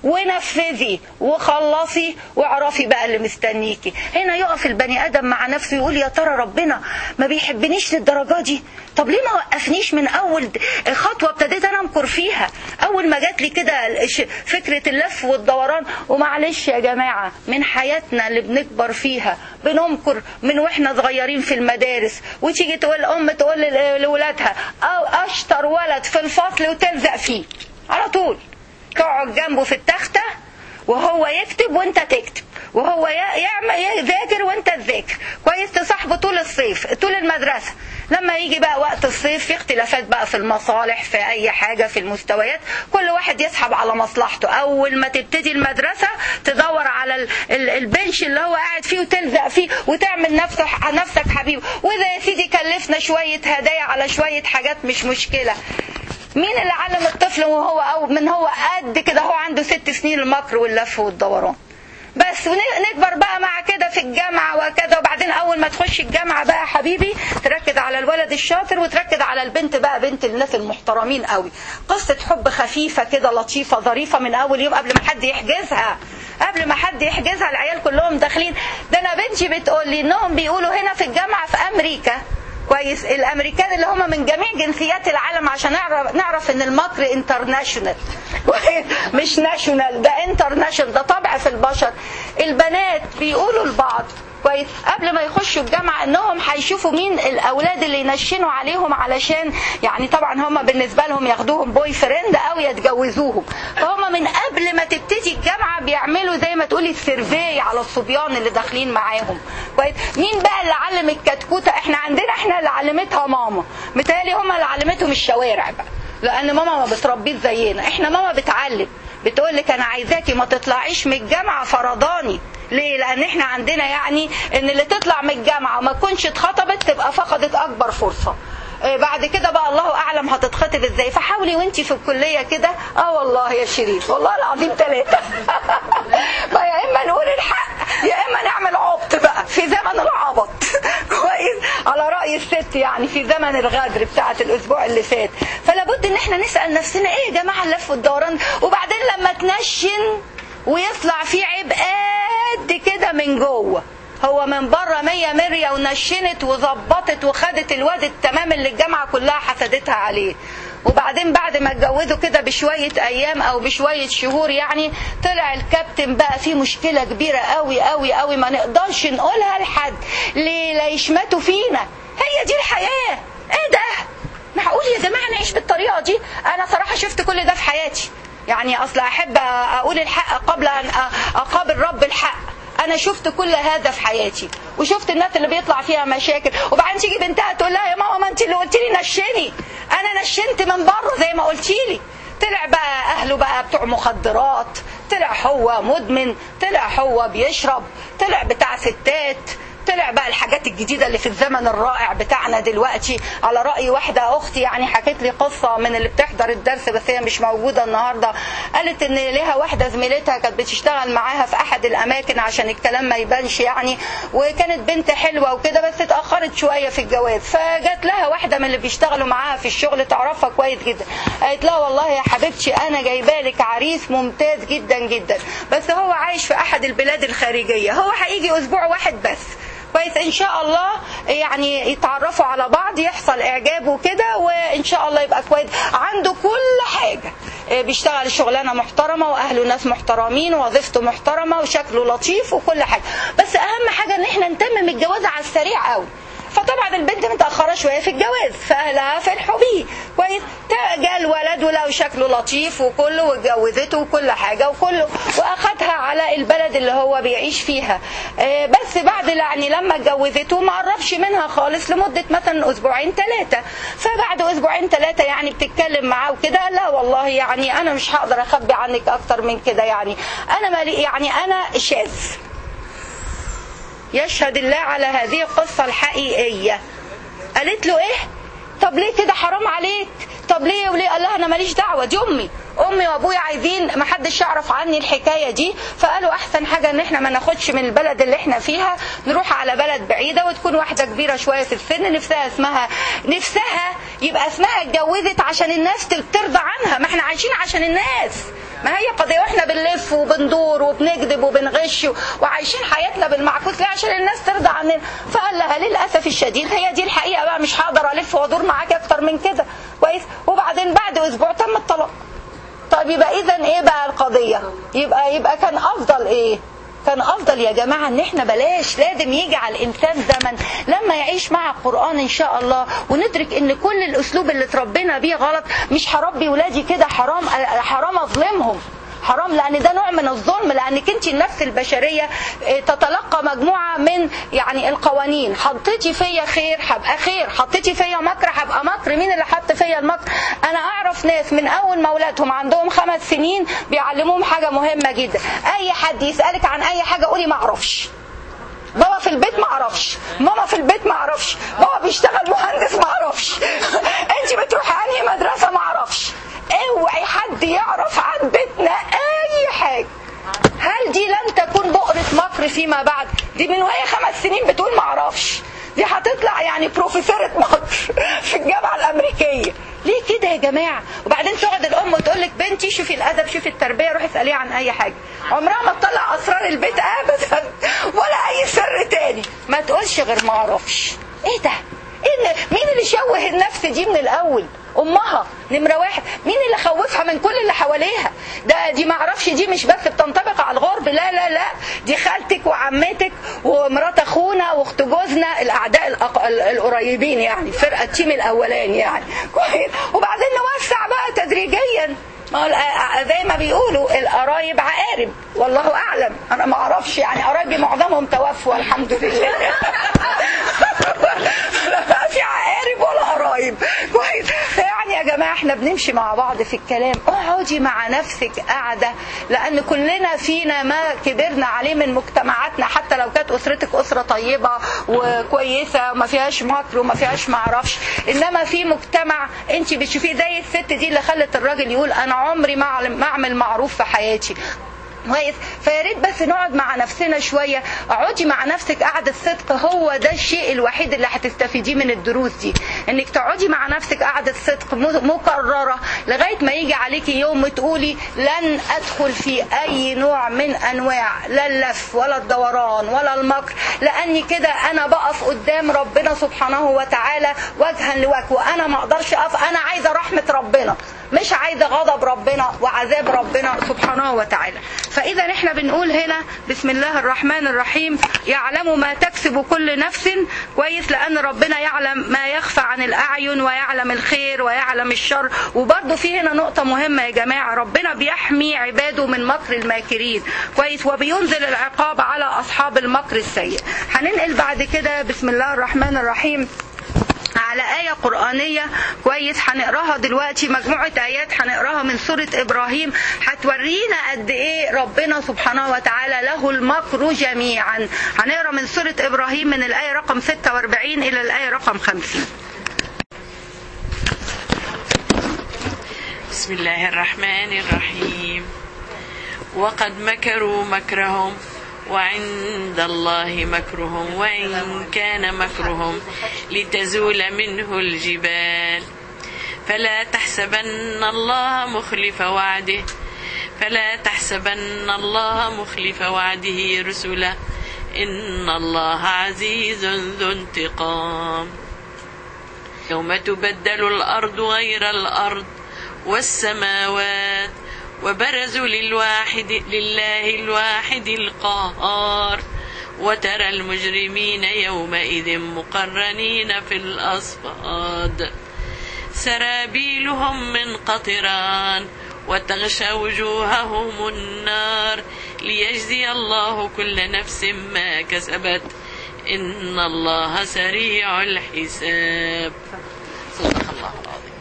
ونفذي وخلصي واعرفي بقى اللي مستنيكي هنا يقف البني ادم مع نفسه يقول يا ترى ربنا ما بيحبنيش للدرجه دي طب ليه ما وقفنيش من اول خطوه ابتديت انا امكر فيها اول ما جات لي كده فكره اللف والدوران ومعلش يا جماعه من حياتنا اللي بنكبر فيها بنمكر من واحنا صغيرين في المدارس وتيجي تقول ام تقول لاولادها او اشطر ولد في الفصل وتلزق فيه على طول تقعد جنبه في التختة وهو يكتب وانت تكتب وهو يعمل يذاكر وانت تذاكر كويس تصاحبه طول الصيف طول المدرسة لما يجي بقى وقت الصيف في اختلافات بقى في المصالح في اي حاجة في المستويات كل واحد يسحب على مصلحته اول ما تبتدي المدرسة تدور على البنش اللي هو قاعد فيه وتلزق فيه وتعمل نفسك نفسك حبيب واذا يا سيدي كلفنا شوية هدايا على شوية حاجات مش مشكلة مين اللي علم الطفل وهو أو من هو قد كده هو عنده ست سنين المكر واللف والدوران بس ونكبر بقى مع كده في الجامعة وكذا وبعدين أول ما تخش الجامعة بقى حبيبي تركز على الولد الشاطر وتركز على البنت بقى بنت الناس المحترمين قوي قصة حب خفيفة كده لطيفة ظريفة من أول يوم قبل ما حد يحجزها قبل ما حد يحجزها العيال كلهم داخلين ده أنا بنتي بتقول لي إنهم بيقولوا هنا في الجامعة في أمريكا كويس الامريكان اللي هم من جميع جنسيات العالم عشان نعرف نعرف ان المكر انترناشونال مش ناشونال ده انترناشونال ده طبع في البشر البنات بيقولوا لبعض كويس قبل ما يخشوا الجامعه انهم هيشوفوا مين الاولاد اللي ينشنوا عليهم علشان يعني طبعا هم بالنسبه لهم ياخدوهم بوي فريند او يتجوزوهم فهم من قبل ما تبتدي الجامعه بيعملوا زي ما تقولي السيرفي على الصبيان اللي داخلين معاهم كويس مين بقى اللي علم الكتكوته احنا عندنا احنا اللي علمتها ماما متهيألي هم اللي علمتهم الشوارع بقى لان ماما ما بتربيش زينا احنا ماما بتعلم بتقول لك انا عايزاكي ما تطلعيش من الجامعه فرضاني ليه لان احنا عندنا يعني ان اللي تطلع من الجامعه وما تكونش اتخطبت تبقى فقدت اكبر فرصه بعد كده بقى الله اعلم هتتخطب ازاي فحاولي وانت في الكليه كده اه والله يا شريف والله العظيم ثلاثه يا اما نقول الحق يا اما نعمل عبط بقى في زمن العبط كويس على راي الست يعني في زمن الغدر بتاعه الاسبوع اللي فات فلا بد ان احنا نسال نفسنا ايه يا جماعه اللف والدوران وبعدين لما تنشن ويطلع فيه عيب قد كده من جوه هو من بره مية مرية ونشنت وظبطت وخدت الواد التمام اللي الجامعة كلها حسدتها عليه وبعدين بعد ما اتجوزوا كده بشوية ايام او بشوية شهور يعني طلع الكابتن بقى فيه مشكلة كبيرة قوي قوي قوي ما نقدرش نقولها لحد ليه لا يشمتوا فينا هي دي الحياة ايه ده معقول يا جماعة نعيش بالطريقة دي انا صراحة شفت كل ده في حياتي يعني اصل احب اقول الحق قبل ان اقابل رب الحق انا شفت كل هذا في حياتي وشفت الناس اللي بيطلع فيها مشاكل وبعدين تيجي بنتها تقول لها يا ماما ما انت اللي قلت لي نشني انا نشنت من بره زي ما قلتي لي طلع بقى اهله بقى بتوع مخدرات طلع هو مدمن طلع هو بيشرب طلع بتاع ستات طلع بقى الحاجات الجديدة اللي في الزمن الرائع بتاعنا دلوقتي على رأي واحدة أختي يعني حكت لي قصة من اللي بتحضر الدرس بس هي مش موجودة النهاردة قالت إن ليها واحدة زميلتها كانت بتشتغل معاها في أحد الأماكن عشان الكلام ما يبانش يعني وكانت بنت حلوة وكده بس اتأخرت شوية في الجواز فجت لها واحدة من اللي بيشتغلوا معاها في الشغل تعرفها كويس جدا قالت لها والله يا حبيبتي أنا جايبالك عريس ممتاز جدا جدا بس هو عايش في أحد البلاد الخارجية هو هيجي أسبوع واحد بس كويس ان شاء الله يعني يتعرفوا على بعض يحصل اعجاب وكده وان شاء الله يبقى كويس عنده كل حاجه بيشتغل شغلانه محترمه واهله ناس محترمين ووظيفته محترمه وشكله لطيف وكل حاجه بس اهم حاجه ان احنا نتمم الجواز على السريع قوي فطبعا البنت متاخره شويه في الجواز فاهلها فرحوا بيه كويس جاء الولد ولو شكله لطيف وكله واتجوزته وكل حاجه وكله واخدها على البلد اللي هو بيعيش فيها بس بعد يعني لما اتجوزته ما قربش منها خالص لمده مثلا اسبوعين ثلاثه فبعد اسبوعين ثلاثه يعني بتتكلم معاه وكده لا والله يعني انا مش هقدر اخبي عنك اكتر من كده يعني انا مالي يعني انا شاذ يشهد الله على هذه القصة الحقيقية قالت له ايه طب ليه كده حرام عليك طب ليه وليه قال لها انا ماليش دعوه دي امي امي وابويا عايزين ما حدش يعرف عني الحكايه دي فقالوا احسن حاجه ان احنا ما ناخدش من البلد اللي احنا فيها نروح على بلد بعيده وتكون واحده كبيره شويه في السن نفسها اسمها نفسها يبقى اسمها اتجوزت عشان الناس ترضى عنها ما احنا عايشين عشان الناس ما هي قضيه واحنا بنلف وبندور وبنكذب وبنغش وعايشين حياتنا بالمعكوس ليه عشان الناس ترضى عننا فقال لها للاسف الشديد هي دي الحقيقه بقى مش هقدر الف وادور معاك اكتر من كده كويس وبعدين بعد اسبوع تم الطلاق طيب يبقى اذا ايه بقى القضيه يبقى يبقى كان افضل ايه كان افضل يا جماعه ان احنا بلاش لازم يجي على الانسان زمن لما يعيش مع القران ان شاء الله وندرك ان كل الاسلوب اللي اتربينا بيه غلط مش هربي ولادي كده حرام حرام اظلمهم حرام لان ده نوع من الظلم لانك انت النفس البشريه تتلقى مجموعه من يعني القوانين حطيتي فيا خير هبقى خير حطيتي فيا مكر هبقى مكر مين اللي حط فيا المكر انا اعرف ناس من اول ما اولادهم عندهم خمس سنين بيعلموهم حاجه مهمه جدا اي حد يسالك عن اي حاجه قولي ما اعرفش بابا في البيت ما اعرفش ماما في البيت ما اعرفش بابا بيشتغل مهندس ما اعرفش انت بتروحي انهي مدرسه ما اعرفش اوعي حد يعرف عن بيتنا اي حاجه هل دي لن تكون بؤرة مكر فيما بعد دي من وهي خمس سنين بتقول ما اعرفش دي هتطلع يعني بروفيسورة مكر في الجامعة الأمريكية ليه كده يا جماعة وبعدين تقعد الأم وتقول لك بنتي شوفي الأدب شوفي التربية روحي اسأليها عن أي حاجة عمرها ما تطلع أسرار البيت أبدا ولا أي سر تاني ما تقولش غير ما أعرفش إيه ده؟ إيه مين اللي شوه النفس دي من الأول؟ امها نمره واحد مين اللي خوفها من كل اللي حواليها ده دي ما اعرفش دي مش بس بتنطبق على الغرب لا لا لا دي خالتك وعمتك ومرات اخونا واخت جوزنا الاعداء الأق... القريبين يعني فرقه التيم الاولاني يعني كويس وبعدين نوسع بقى تدريجيا زي ما بيقولوا القرايب عقارب والله اعلم انا ما اعرفش يعني قرايبي معظمهم توفوا الحمد لله لا في عقارب ولا قرايب كويس يعني يا جماعه احنا بنمشي مع بعض في الكلام اقعدي مع نفسك قاعده لان كلنا فينا ما كبرنا عليه من مجتمعاتنا حتى لو كانت اسرتك اسره طيبه وكويسه وما فيهاش مكر وما فيهاش ما اعرفش انما في مجتمع انت بتشوفيه زي الست دي اللي خلت الراجل يقول انا عمري ما اعمل معروف في حياتي كويس فيا ريت بس نقعد مع نفسنا شويه اقعدي مع نفسك قعده صدق هو ده الشيء الوحيد اللي هتستفيديه من الدروس دي انك تقعدي مع نفسك قعده صدق مكرره لغايه ما يجي عليكي يوم تقولي لن ادخل في اي نوع من انواع لا اللف ولا الدوران ولا المكر لاني كده انا بقف قدام ربنا سبحانه وتعالى وجها لوجه وانا ما اقدرش اقف انا عايزه رحمه ربنا مش عايزه غضب ربنا وعذاب ربنا سبحانه وتعالى فاذا احنا بنقول هنا بسم الله الرحمن الرحيم يعلم ما تكسب كل نفس كويس لان ربنا يعلم ما يخفى عن الاعين ويعلم الخير ويعلم الشر وبرضه في هنا نقطه مهمه يا جماعه ربنا بيحمي عباده من مكر الماكرين كويس وبينزل العقاب على اصحاب المكر السيء هننقل بعد كده بسم الله الرحمن الرحيم على آية قرآنية كويس هنقراها دلوقتي مجموعة آيات هنقراها من سورة إبراهيم هتورينا قد إيه ربنا سبحانه وتعالى له المكر جميعا هنقرا من سورة إبراهيم من الآية رقم 46 إلى الآية رقم 50 بسم الله الرحمن الرحيم وقد مكروا مكرهم وعند الله مكرهم وإن كان مكرهم لتزول منه الجبال فلا تحسبن الله مخلف وعده فلا تحسبن الله مخلف وعده رسله إن الله عزيز ذو انتقام يوم تبدل الأرض غير الأرض والسماوات وبرزوا للواحد لله الواحد القهار وترى المجرمين يومئذ مقرنين في الأصفاد سرابيلهم من قطران وتغشى وجوههم النار ليجزي الله كل نفس ما كسبت إن الله سريع الحساب صدق الله العظيم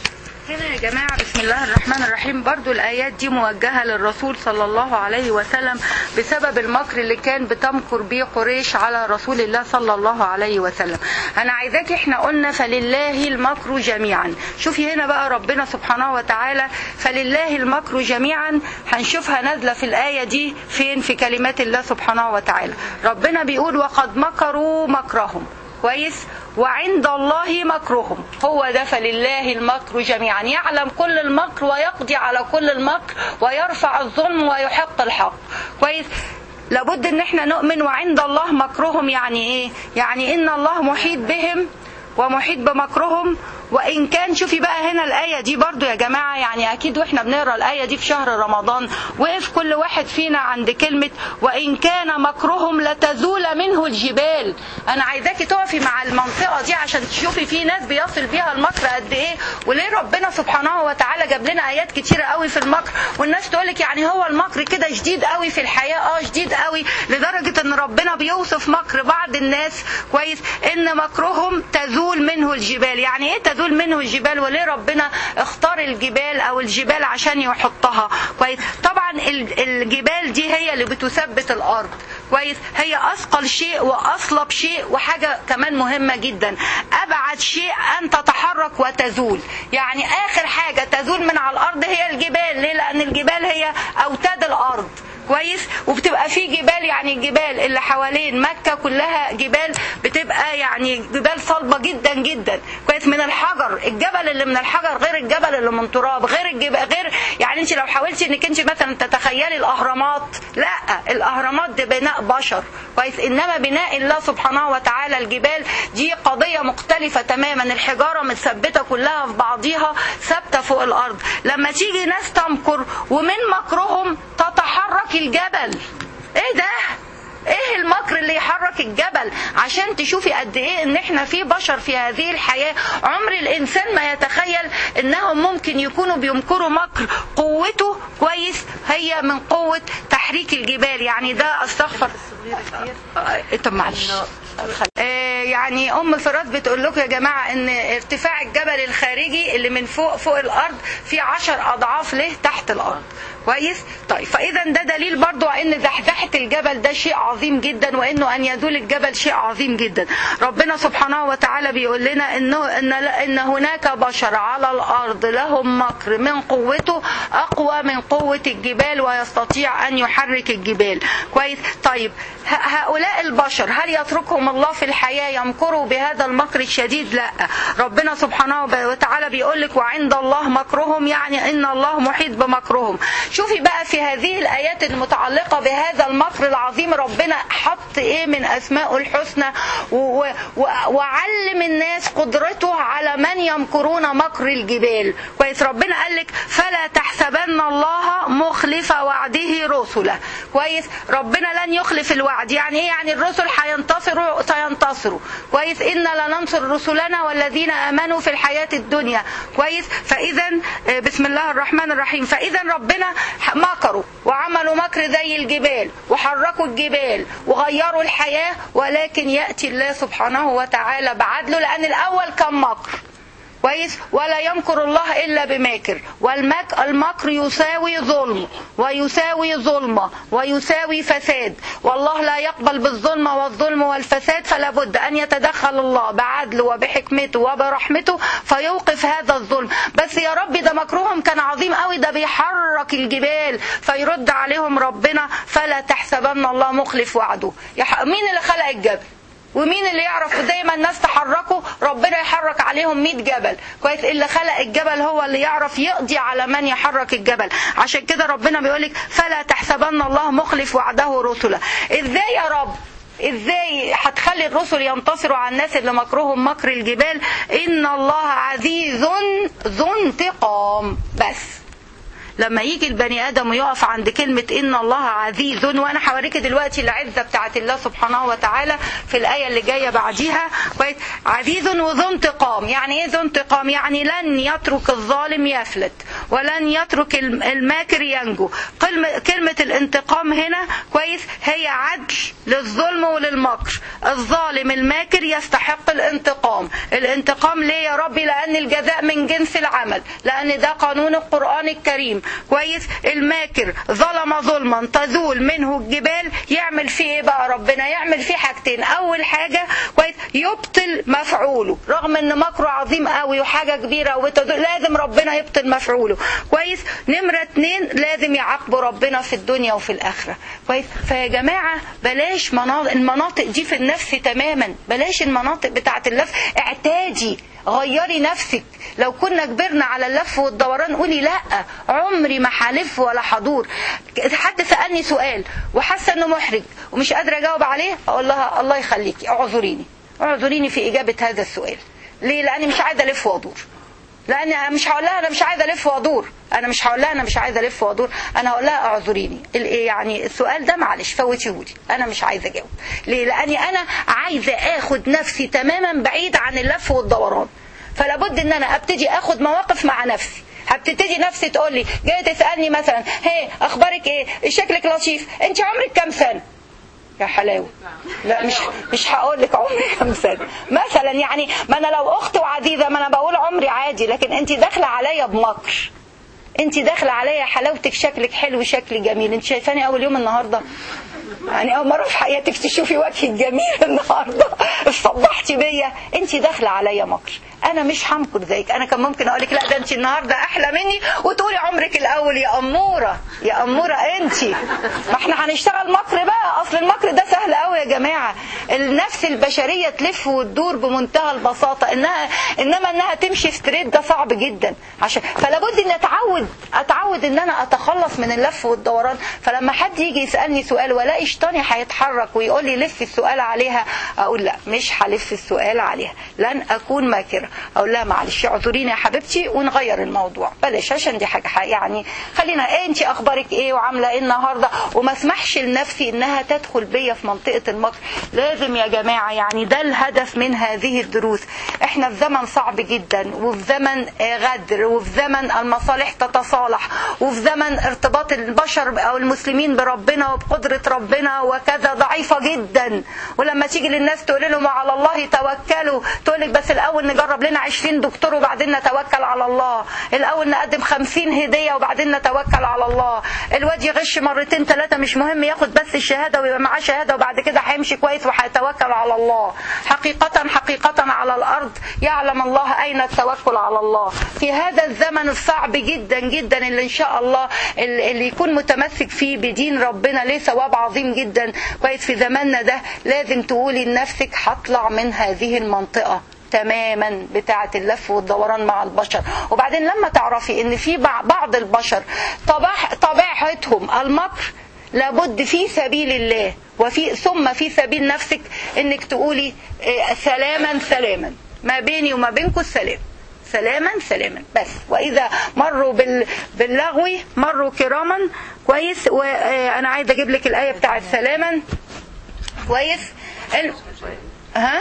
هنا يا جماعة بسم الله الرحمن الرحيم برضو الآيات دي موجهة للرسول صلى الله عليه وسلم بسبب المكر اللي كان بتمكر بيه قريش على رسول الله صلى الله عليه وسلم أنا عايزاك احنا قلنا فلله المكر جميعا شوفي هنا بقى ربنا سبحانه وتعالى فلله المكر جميعا هنشوفها نازلة في الآية دي فين في كلمات الله سبحانه وتعالى ربنا بيقول وقد مكروا مكرهم كويس وعند الله مكرهم هو ده فلله المكر جميعا يعلم كل المكر ويقضي على كل المكر ويرفع الظلم ويحق الحق كويس لابد ان احنا نؤمن وعند الله مكرهم يعني ايه يعني ان الله محيط بهم ومحيط بمكرهم وان كان شوفي بقى هنا الايه دي برضو يا جماعه يعني اكيد واحنا بنقرا الايه دي في شهر رمضان وقف كل واحد فينا عند كلمه وان كان مكرهم لتزول منه الجبال انا عايزاكي تقفي مع المنطقه دي عشان تشوفي في ناس بيصل بيها المكر قد ايه وليه ربنا سبحانه وتعالى جاب لنا ايات كتيره قوي في المكر والناس تقولك يعني هو المكر كده شديد قوي في الحياه اه شديد قوي لدرجه ان ربنا بيوصف مكر بعض الناس كويس ان مكرهم تزول منه الجبال يعني ايه تزول منه الجبال وليه ربنا اختار الجبال او الجبال عشان يحطها كويس طبعا ال- الجبال دي هي اللي بتثبت الارض كويس هي اثقل شيء واصلب شيء وحاجه كمان مهمه جدا ابعد شيء ان تتحرك وتزول يعني اخر حاجه تزول من على الارض هي الجبال ليه لان الجبال هي اوتاد الارض كويس وبتبقى في جبال يعني الجبال اللي حوالين مكة كلها جبال بتبقى يعني جبال صلبة جدا جدا كويس من الحجر الجبل اللي من الحجر غير الجبل اللي من تراب غير الجبل غير يعني انت لو حاولتي انك انت مثلا تتخيلي الاهرامات لا الاهرامات دي بناء بشر كويس انما بناء الله سبحانه وتعالى الجبال دي قضية مختلفة تماما الحجارة متثبتة كلها في بعضيها ثابتة فوق الارض لما تيجي ناس تمكر ومن مكرهم تتحرك الجبل ايه ده ايه المكر اللي يحرك الجبل عشان تشوفي قد ايه ان احنا في بشر في هذه الحياة عمر الانسان ما يتخيل انهم ممكن يكونوا بيمكروا مكر قوته كويس هي من قوة تحريك الجبال يعني ده استغفر آه، طب معلش آه، يعني ام فراس بتقول لكم يا جماعه ان ارتفاع الجبل الخارجي اللي من فوق فوق الارض في عشر اضعاف له تحت الارض كويس طيب فاذا ده دليل برضو ان زحزحه الجبل ده شيء عظيم جدا وانه ان يزول الجبل شيء عظيم جدا ربنا سبحانه وتعالى بيقول لنا انه ان ان هناك بشر على الارض لهم مكر من قوته اقوى من قوه الجبال ويستطيع ان يحرك الجبال كويس طيب ه- هؤلاء البشر هل يتركهم الله في الحياه يمكروا بهذا المكر الشديد لا ربنا سبحانه وتعالى بيقول لك وعند الله مكرهم يعني ان الله محيط بمكرهم شوفي بقى في هذه الايات المتعلقه بهذا المكر العظيم ربنا حط ايه من اسمائه الحسنى و- و- و- وعلم الناس قدرته على من يمكرون مكر الجبال كويس ربنا قال لك فلا تحسبن الله مخلف وعده رسله كويس ربنا لن يخلف الوعد يعني ايه يعني الرسل هينتصروا سينتصروا كويس إن لننصر رسلنا والذين آمنوا في الحياة الدنيا كويس فإذا آه، بسم الله الرحمن الرحيم فإذا ربنا مكروا وعملوا مكر زي الجبال وحركوا الجبال وغيروا الحياة ولكن يأتي الله سبحانه وتعالى بعدله لأن الأول كان مكر كويس ولا يمكر الله الا بماكر والمك المكر يساوي ظلم ويساوي ظلمه ويساوي فساد والله لا يقبل بالظلم والظلم والفساد فلا بد ان يتدخل الله بعدله وبحكمته وبرحمته فيوقف هذا الظلم بس يا رب ده مكرهم كان عظيم قوي ده بيحرك الجبال فيرد عليهم ربنا فلا تحسبن الله مخلف وعده يح- مين اللي خلق الجبل ومين اللي يعرف زي ما الناس تحركوا ربنا يحرك عليهم 100 جبل كويس اللي خلق الجبل هو اللي يعرف يقضي على من يحرك الجبل عشان كده ربنا بيقولك فلا تحسبن الله مخلف وعده رسله ازاي يا رب ازاي هتخلي الرسل ينتصروا على الناس اللي مكرهم مكر الجبال ان الله عزيز ذو انتقام بس لما يجي البني ادم ويقف عند كلمه ان الله عزيز وانا هوريك دلوقتي العزه بتاعت الله سبحانه وتعالى في الايه اللي جايه بعديها كويس عزيز وذو انتقام يعني ايه ذو انتقام يعني لن يترك الظالم يفلت ولن يترك الم- الماكر ينجو كلمه كلمه الانتقام هنا كويس هي عدل للظلم وللمكر الظالم الماكر يستحق الانتقام الانتقام ليه يا ربي لان الجزاء من جنس العمل لان ده قانون القران الكريم كويس الماكر ظلم ظلما تزول منه الجبال يعمل فيه ايه بقى ربنا يعمل فيه حاجتين اول حاجه كويس يبطل مفعوله رغم ان مكره عظيم قوي وحاجه كبيره وتزول لازم ربنا يبطل مفعوله كويس نمره اتنين لازم يعاقبه ربنا في الدنيا وفي الاخره كويس فيا جماعه بلاش مناطق المناطق دي في النفس تماما بلاش المناطق بتاعت اللف اعتادي غيري نفسك لو كنا كبرنا على اللف والدوران قولي لا عمري ما هلف ولا حضور حد سالني سؤال وحاسه انه محرج ومش قادره اجاوب عليه اقول لها الله يخليكي اعذريني اعذريني في اجابه هذا السؤال ليه لاني مش عايزه الف وادور لان أنا مش هقول لها انا مش عايزه الف وادور انا مش هقول لها انا مش عايزه الف وادور انا هقول لها اعذريني الايه يعني السؤال ده معلش فوتيهولي انا مش عايزه اجاوب ليه لاني انا عايزه اخد نفسي تماما بعيد عن اللف والدوران فلا بد ان انا ابتدي اخد مواقف مع نفسي هبتدي نفسي تقول لي جايه تسالني مثلا هي اخبارك ايه شكلك لطيف انت عمرك كام سنه يا حلاوه لا مش مش هقول لك عمري كام سنه مثلا يعني ما انا لو اخت وعزيزه ما انا بقول عمري عادي لكن انت داخله عليا بمكر انت داخله عليا حلاوتك شكلك حلو شكلي جميل انت شايفاني اول يوم النهارده يعني اول مره في حياتك تشوفي وجهي الجميل النهارده اصطبحتي بيا انت داخله عليا مكر انا مش همكر زيك انا كان ممكن اقول لك لا ده انت النهارده احلى مني وتقولي عمرك الاول يا اموره يا اموره انت ما احنا هنشتغل مكر بقى اصل المكر ده سهل قوي يا جماعه النفس البشريه تلف وتدور بمنتهى البساطه انها انما انها تمشي ستريت ده صعب جدا عشان فلا بد ان اتعود اتعود ان انا اتخلص من اللف والدوران فلما حد يجي يسالني سؤال والاقي شيطاني هيتحرك ويقول لي لف السؤال عليها اقول لا مش هلف السؤال عليها لن اكون ماكره اقول لها معلش اعذريني يا حبيبتي ونغير الموضوع بلاش عشان دي حاجه حق- يعني خلينا إيه انت اخبارك ايه وعامله ايه النهارده وما اسمحش لنفسي انها تدخل بيا في منطقه المكر لازم يا جماعه يعني ده الهدف من هذه الدروس احنا في زمن صعب جدا وفي زمن آه، غدر وفي زمن المصالح تتصالح وفي زمن ارتباط البشر او المسلمين بربنا وبقدره ربنا وكذا ضعيفه جدا ولما تيجي للناس تقول لهم على الله توكلوا تقول لك بس الاول نجرب لنا 20 دكتور وبعدين نتوكل على الله الاول نقدم 50 هديه وبعدين نتوكل على الله الواد يغش مرتين ثلاثه مش مهم ياخد بس الشهاده ويبقى معاه شهاده وبعد كده هيمشي كويس وهيتوكل على الله حقيقه حقيقه على الارض يعلم الله اين التوكل على الله في هذا الزمن الصعب جدا جدا اللي ان شاء الله اللي يكون متمسك فيه بدين ربنا ليه ثواب عظيم جدا كويس في زماننا ده لازم تقولي لنفسك هطلع من هذه المنطقه تماما بتاعة اللف والدوران مع البشر وبعدين لما تعرفي ان في بع- بعض البشر طبع طبيعتهم المكر لابد في سبيل الله وفي ثم في سبيل نفسك انك تقولي آه، سلاما سلاما ما بيني وما بينكم السلام سلاما سلاما بس واذا مروا بال... باللغو مروا كراما كويس وانا عايزه اجيب لك الايه بتاعت سلاما كويس ال... ها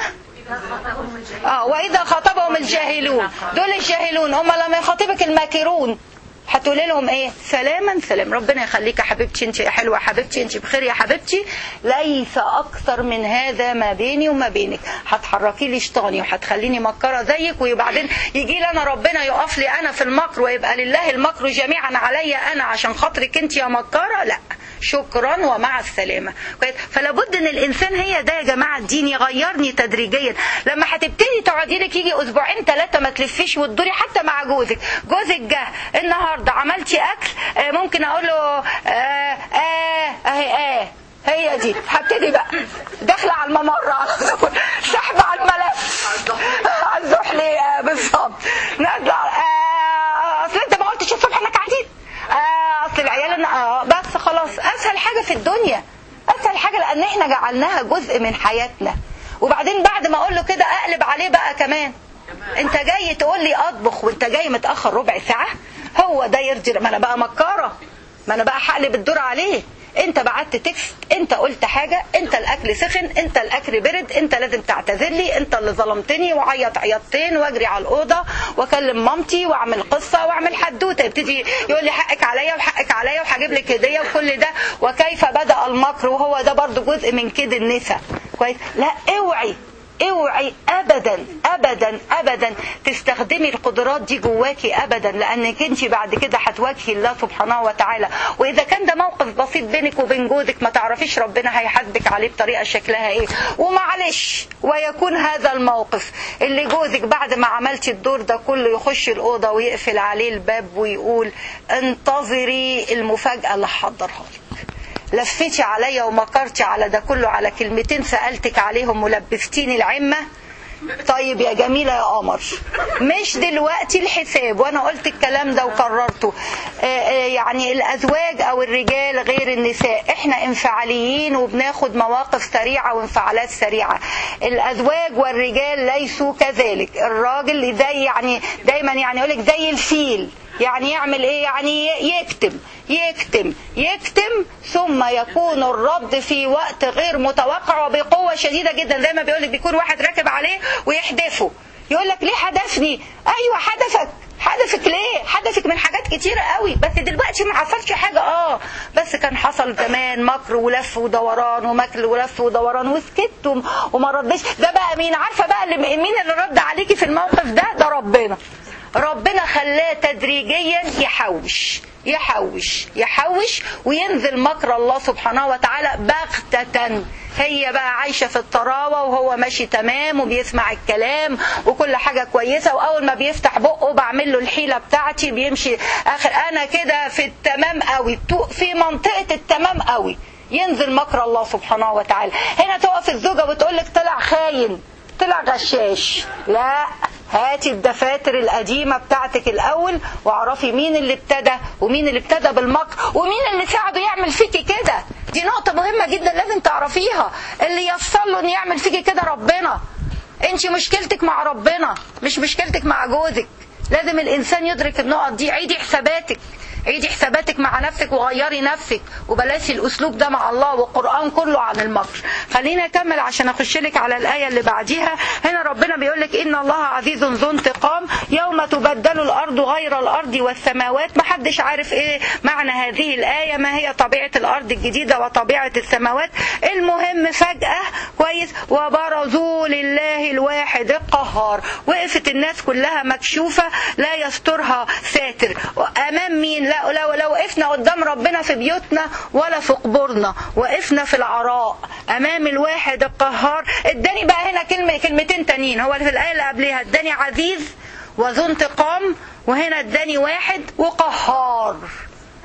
اه واذا خاطبهم الجاهلون دول الجاهلون هم لما يخاطبك الماكرون هتقولي لهم ايه سلاما سلام ربنا يخليك يا حبيبتي انت يا حلوه يا حبيبتي انت بخير يا حبيبتي ليس اكثر من هذا ما بيني وما بينك هتحركي لي شيطاني وهتخليني مكره زيك وبعدين يجي لي انا ربنا يقف لي انا في المكر ويبقى لله المكر جميعا عليا انا عشان خاطرك انت يا مكره لا شكرا ومع السلامة كويس فلا بد ان الانسان هي ده يا جماعة الدين يغيرني تدريجيا لما هتبتدي تقعدي لك يجي اسبوعين ثلاثة ما تلفيش وتدوري حتى مع جوزك جوزك جه النهاردة عملتي اكل آه، ممكن اقول له اه اه اهي اه هي دي هبتدي بقى داخله على الممر على طول سحب على الملف على الزحلي آه، بالظبط نازله على- آه، اصل انت ما قلتش الصبح انك قاعدين آه، اصل العيال إن- اه بس خلاص اسهل حاجه في الدنيا اسهل حاجه لان احنا جعلناها جزء من حياتنا وبعدين بعد ما اقول له كده اقلب عليه بقى كمان انت جاي تقول لي اطبخ وانت جاي متاخر ربع ساعه هو ده يرضي ما انا بقى مكاره ما انا بقى هقلب الدور عليه انت بعت تكست انت قلت حاجه انت الاكل سخن انت الاكل برد انت لازم تعتذر لي انت اللي ظلمتني وعيط عيطتين واجري على الاوضه واكلم مامتي واعمل قصه واعمل حدوته يبتدي يقول لي حقك عليا وحقك عليا وهجيب لك هديه وكل ده وكيف بدا المكر وهو ده برضو جزء من كيد النساء كويس لا اوعي اوعي ابدا ابدا ابدا تستخدمي القدرات دي جواكي ابدا لانك انت بعد كده هتواجهي الله سبحانه وتعالى واذا كان ده موقف بسيط بينك وبين جوزك ما تعرفيش ربنا هيحاسبك عليه بطريقه شكلها ايه ومعلش ويكون هذا الموقف اللي جوزك بعد ما عملتي الدور ده كله يخش الاوضه ويقفل عليه الباب ويقول انتظري المفاجاه اللي هحضرها لك لفتي عليا ومكرتي على ده كله على كلمتين سألتك عليهم ولبستيني العمة طيب يا جميلة يا قمر مش دلوقتي الحساب وانا قلت الكلام ده وكررته آه، آه، يعني الازواج او الرجال غير النساء احنا انفعاليين وبناخد مواقف سريعة وانفعالات سريعة الازواج والرجال ليسوا كذلك الراجل زي يعني دايما يعني يقولك زي الفيل يعني يعمل ايه يعني يكتم يكتم يكتم ثم يكون الرد في وقت غير متوقع وبقوة شديدة جدا زي ما بيقولك بيكون واحد راكب عليه ويحدفه يقول لك ليه حدفني ايوه حدفك حدفك ليه حدفك من حاجات كتيرة قوي بس دلوقتي ما حصلش حاجة اه بس كان حصل زمان مكر ولف ودوران ومكر ولف ودوران وسكت وم- وما ردش ده بقى مين عارفة بقى اللي مين اللي رد عليكي في الموقف ده ده ربنا ربنا خلاه تدريجيا يحوش يحوش يحوش وينزل مكر الله سبحانه وتعالى بغتة هي بقى عايشة في الطراوة وهو ماشي تمام وبيسمع الكلام وكل حاجة كويسة وأول ما بيفتح بقه بعمل له الحيلة بتاعتي بيمشي آخر أنا كده في التمام قوي تو- في منطقة التمام قوي ينزل مكر الله سبحانه وتعالى هنا تقف الزوجة وتقول لك طلع خاين طلع غشاش لا هاتي الدفاتر القديمة بتاعتك الأول واعرفي مين اللي ابتدى ومين اللي ابتدى بالمكر ومين اللي ساعده يعمل فيكي كده دي نقطة مهمة جدا لازم تعرفيها اللي يفصل له ان يعمل فيكي كده ربنا انت مشكلتك مع ربنا مش مشكلتك مع جوزك لازم الانسان يدرك النقط دي عيدي حساباتك عيدي حساباتك مع نفسك وغيري نفسك وبلاش الاسلوب ده مع الله والقران كله عن المكر خلينا نكمل عشان اخش لك على الايه اللي بعديها هنا ربنا بيقول لك ان الله عزيز ذو انتقام يوم تبدل الارض غير الارض والسماوات ما حدش عارف ايه معنى هذه الايه ما هي طبيعه الارض الجديده وطبيعه السماوات المهم فجاه كويس وبرزوا لله الواحد القهار وقفت الناس كلها مكشوفه لا يسترها ساتر امام مين لا لو لو وقفنا قدام ربنا في بيوتنا ولا في قبورنا وقفنا في العراء امام الواحد القهار اداني بقى هنا كلمه كلمتين تانيين هو في الايه اللي قبلها اداني عزيز وذو انتقام وهنا اداني واحد وقهار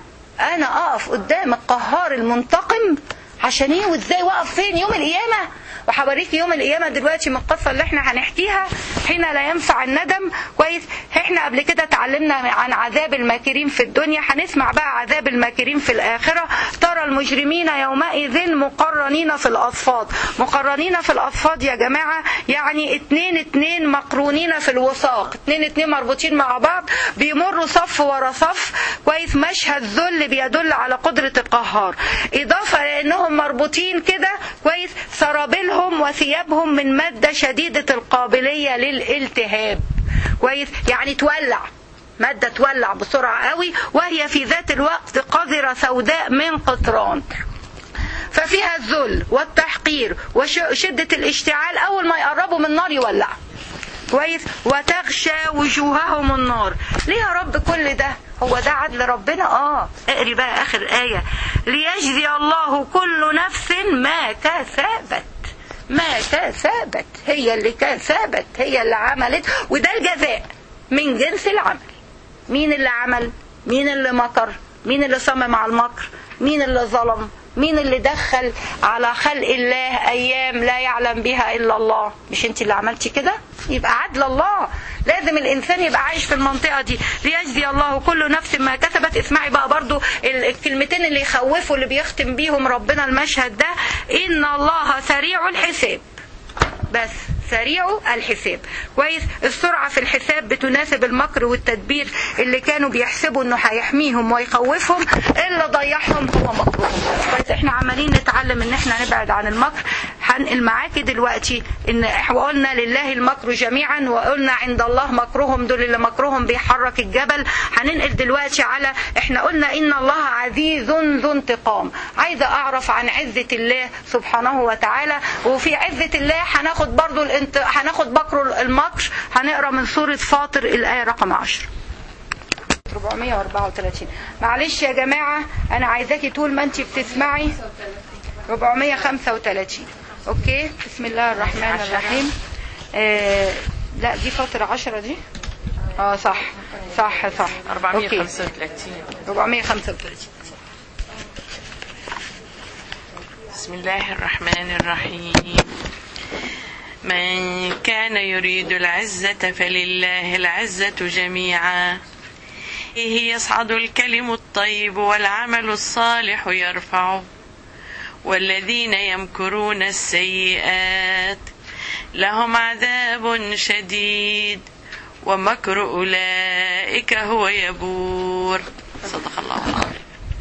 انا اقف قدام القهار المنتقم عشان ايه وازاي واقف فين يوم القيامه وهوريك يوم القيامه دلوقتي من القصه اللي احنا هنحكيها حين لا ينفع الندم كويس احنا قبل كده اتعلمنا عن عذاب الماكرين في الدنيا هنسمع بقى عذاب الماكرين في الاخره ترى المجرمين يومئذ مقرنين في الاصفاد مقرنين في الاصفاد يا جماعه يعني اتنين اتنين مقرونين في الوثاق اتنين اتنين مربوطين مع بعض بيمروا صف ورا صف كويس مشهد ذل بيدل على قدره القهار اضافه لانهم مربوطين كده كويس سرابيلهم وثيابهم من ماده شديده القابليه للالتهاب كويس يعني تولع مادة تولع بسرعة قوي وهي في ذات الوقت قذرة سوداء من قطران ففيها الذل والتحقير وشدة الاشتعال أول ما يقربوا من النار يولع كويس وتغشى وجوههم النار ليه يا رب كل ده هو ده عدل ربنا اه اقري بقى اخر آية ليجزي الله كل نفس ما كسبت ما كسبت هي اللي كسبت هي اللي عملت وده الجزاء من جنس العمل مين اللي عمل مين اللي مكر مين اللي صمم على المكر مين اللي ظلم مين اللي دخل على خلق الله ايام لا يعلم بها الا الله مش انت اللي عملتي كده يبقى عدل الله لازم الانسان يبقى عايش في المنطقه دي ليجزي الله كل نفس ما كسبت اسمعي بقى برضو الكلمتين اللي يخوفوا اللي بيختم بيهم ربنا المشهد ده ان الله سريع الحساب بس سريع الحساب كويس السرعة في الحساب بتناسب المكر والتدبير اللي كانوا بيحسبوا انه هيحميهم ويخوفهم اللي ضيعهم هو مكرهم كويس احنا عمالين نتعلم ان احنا نبعد عن المكر هنقل معاكي دلوقتي ان قلنا لله المكر جميعا وقلنا عند الله مكرهم دول اللي مكرهم بيحرك الجبل هننقل دلوقتي على احنا قلنا ان الله عزيز ذو انتقام عايزه اعرف عن عزه الله سبحانه وتعالى وفي عزه الله هناخد برضو الانت... هناخد بكر المكر هنقرا من سوره فاطر الايه رقم 10 434 معلش يا جماعه انا عايزاكي طول ما انت بتسمعي 435 اوكي بسم الله الرحمن الرحيم آه لا دي فاطر 10 دي اه صح صح صح 435 435 بسم الله الرحمن الرحيم من كان يريد العزة فلله العزة جميعا إليه يصعد الكلم الطيب والعمل الصالح يرفعه والذين يمكرون السيئات لهم عذاب شديد ومكر أولئك هو يبور صدق الله العظيم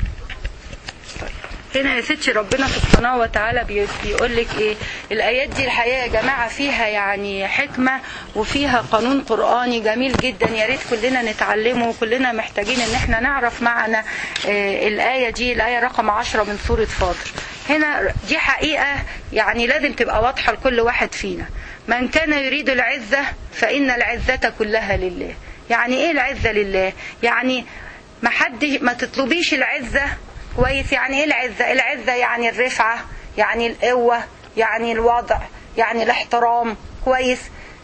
هنا يا ستي ربنا سبحانه وتعالى بيقول لك ايه الايات دي الحقيقه يا جماعه فيها يعني حكمه وفيها قانون قراني جميل جدا يا ريت كلنا نتعلمه وكلنا محتاجين ان احنا نعرف معنى آه الايه دي الايه رقم 10 من سوره فاطر هنا دي حقيقه يعني لازم تبقى واضحه لكل واحد فينا من كان يريد العزه فان العزه كلها لله يعني ايه العزه لله يعني ما حد ما تطلبيش العزه كويس يعني ايه العزة العزة يعني الرفعة يعني القوة يعني الوضع يعني الاحترام كويس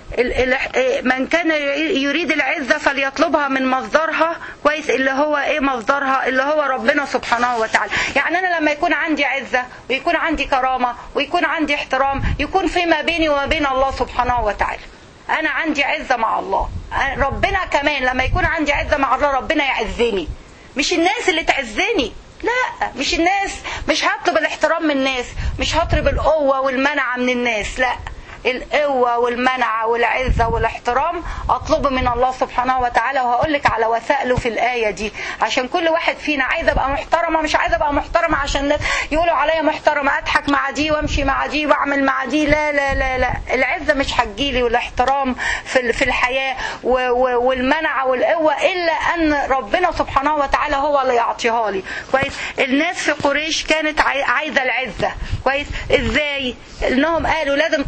من كان يريد العزة فليطلبها من مصدرها كويس اللي هو ايه مصدرها اللي هو ربنا سبحانه وتعالى يعني انا لما يكون عندي عزة ويكون عندي كرامة ويكون عندي احترام يكون فيما بيني وما بين الله سبحانه وتعالى انا عندي عزة مع الله ربنا كمان لما يكون عندي عزة مع الله ربنا يعزني مش الناس اللي تعزني لا مش الناس مش هطلب الاحترام من الناس مش هطلب القوة والمنعة من الناس لا القوة والمنعة والعزة والاحترام أطلبه من الله سبحانه وتعالى وهقول لك على وسائله في الآية دي عشان كل واحد فينا عايز أبقى محترمة مش عايز أبقى محترمة عشان الناس يقولوا عليا محترمة أضحك مع دي وأمشي مع دي وأعمل مع دي لا لا لا لا العزة مش هتجيلي والاحترام في في الحياة والمنعة والقوة إلا أن ربنا سبحانه وتعالى هو اللي يعطيها لي كويس الناس في قريش كانت عايزة العزة كويس إزاي إنهم قالوا لازم تفضل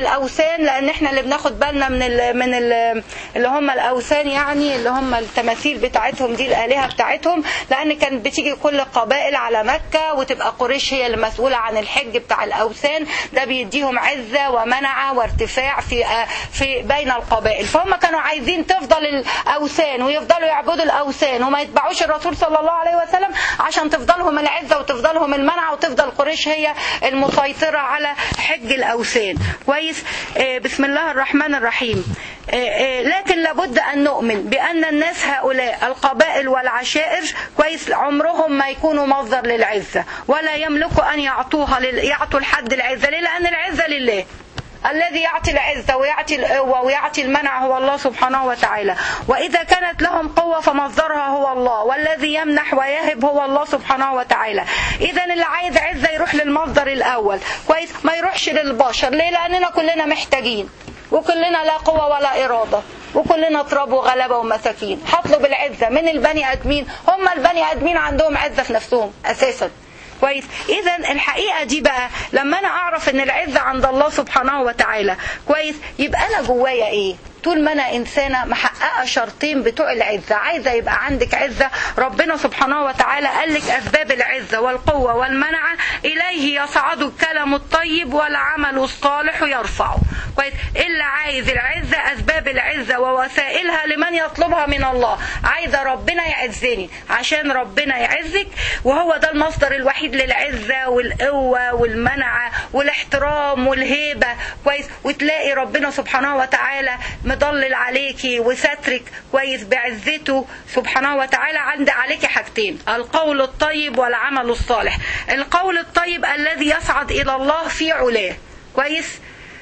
الاوثان لان احنا اللي بناخد بالنا من ال من ال اللي هم الاوثان يعني اللي هم التماثيل بتاعتهم دي الالهه بتاعتهم لان كانت بتيجي كل القبائل على مكه وتبقى قريش هي اللي مسؤوله عن الحج بتاع الاوثان ده بيديهم عزه ومنعه وارتفاع في في بين القبائل فهم كانوا عايزين تفضل الاوثان ويفضلوا يعبدوا الاوثان وما يتبعوش الرسول صلى الله عليه وسلم عشان تفضلهم العزه وتفضلهم المنعه وتفضل قريش هي المسيطره على حج الاوثان كويس آه، بسم الله الرحمن الرحيم آه، آه، لكن لابد ان نؤمن بان الناس هؤلاء القبائل والعشائر كويس عمرهم ما يكونوا مصدر للعزه ولا يملكوا ان يعطوها لل... يعطوا الحد العزه ليه لان العزه لله الذي يعطي العزة ويعطي القوة ويعطي المنع هو الله سبحانه وتعالى وإذا كانت لهم قوة فمصدرها هو الله والذي يمنح ويهب هو الله سبحانه وتعالى إذا اللي عايز عزة يروح للمصدر الأول كويس ما يروحش للبشر ليه لأننا كلنا محتاجين وكلنا لا قوة ولا إرادة وكلنا تراب وغلبة ومساكين هطلب العزة من البني آدمين هم البني آدمين عندهم عزة في نفسهم أساسا كويس اذا الحقيقه دي بقى لما انا اعرف ان العزه عند الله سبحانه وتعالى كويس يبقى انا جوايا ايه طول ما انا انسانه محققه شرطين بتوع العزه عايزه يبقى عندك عزه ربنا سبحانه وتعالى قال لك اسباب العزه والقوه والمنعه اليه يصعد الكلم الطيب والعمل الصالح يرفعه كويس اللي عايز العزه اسباب العزه ووسائلها لمن يطلبها من الله عايزه ربنا يعزني عشان ربنا يعزك وهو ده المصدر الوحيد للعزه والقوه والمنعه والاحترام والهيبه كويس وتلاقي ربنا سبحانه وتعالى مضلل عليكي وسترك كويس بعزته سبحانه وتعالى عند عليكي حاجتين القول الطيب والعمل الصالح القول الطيب الذي يصعد الى الله في علاه كويس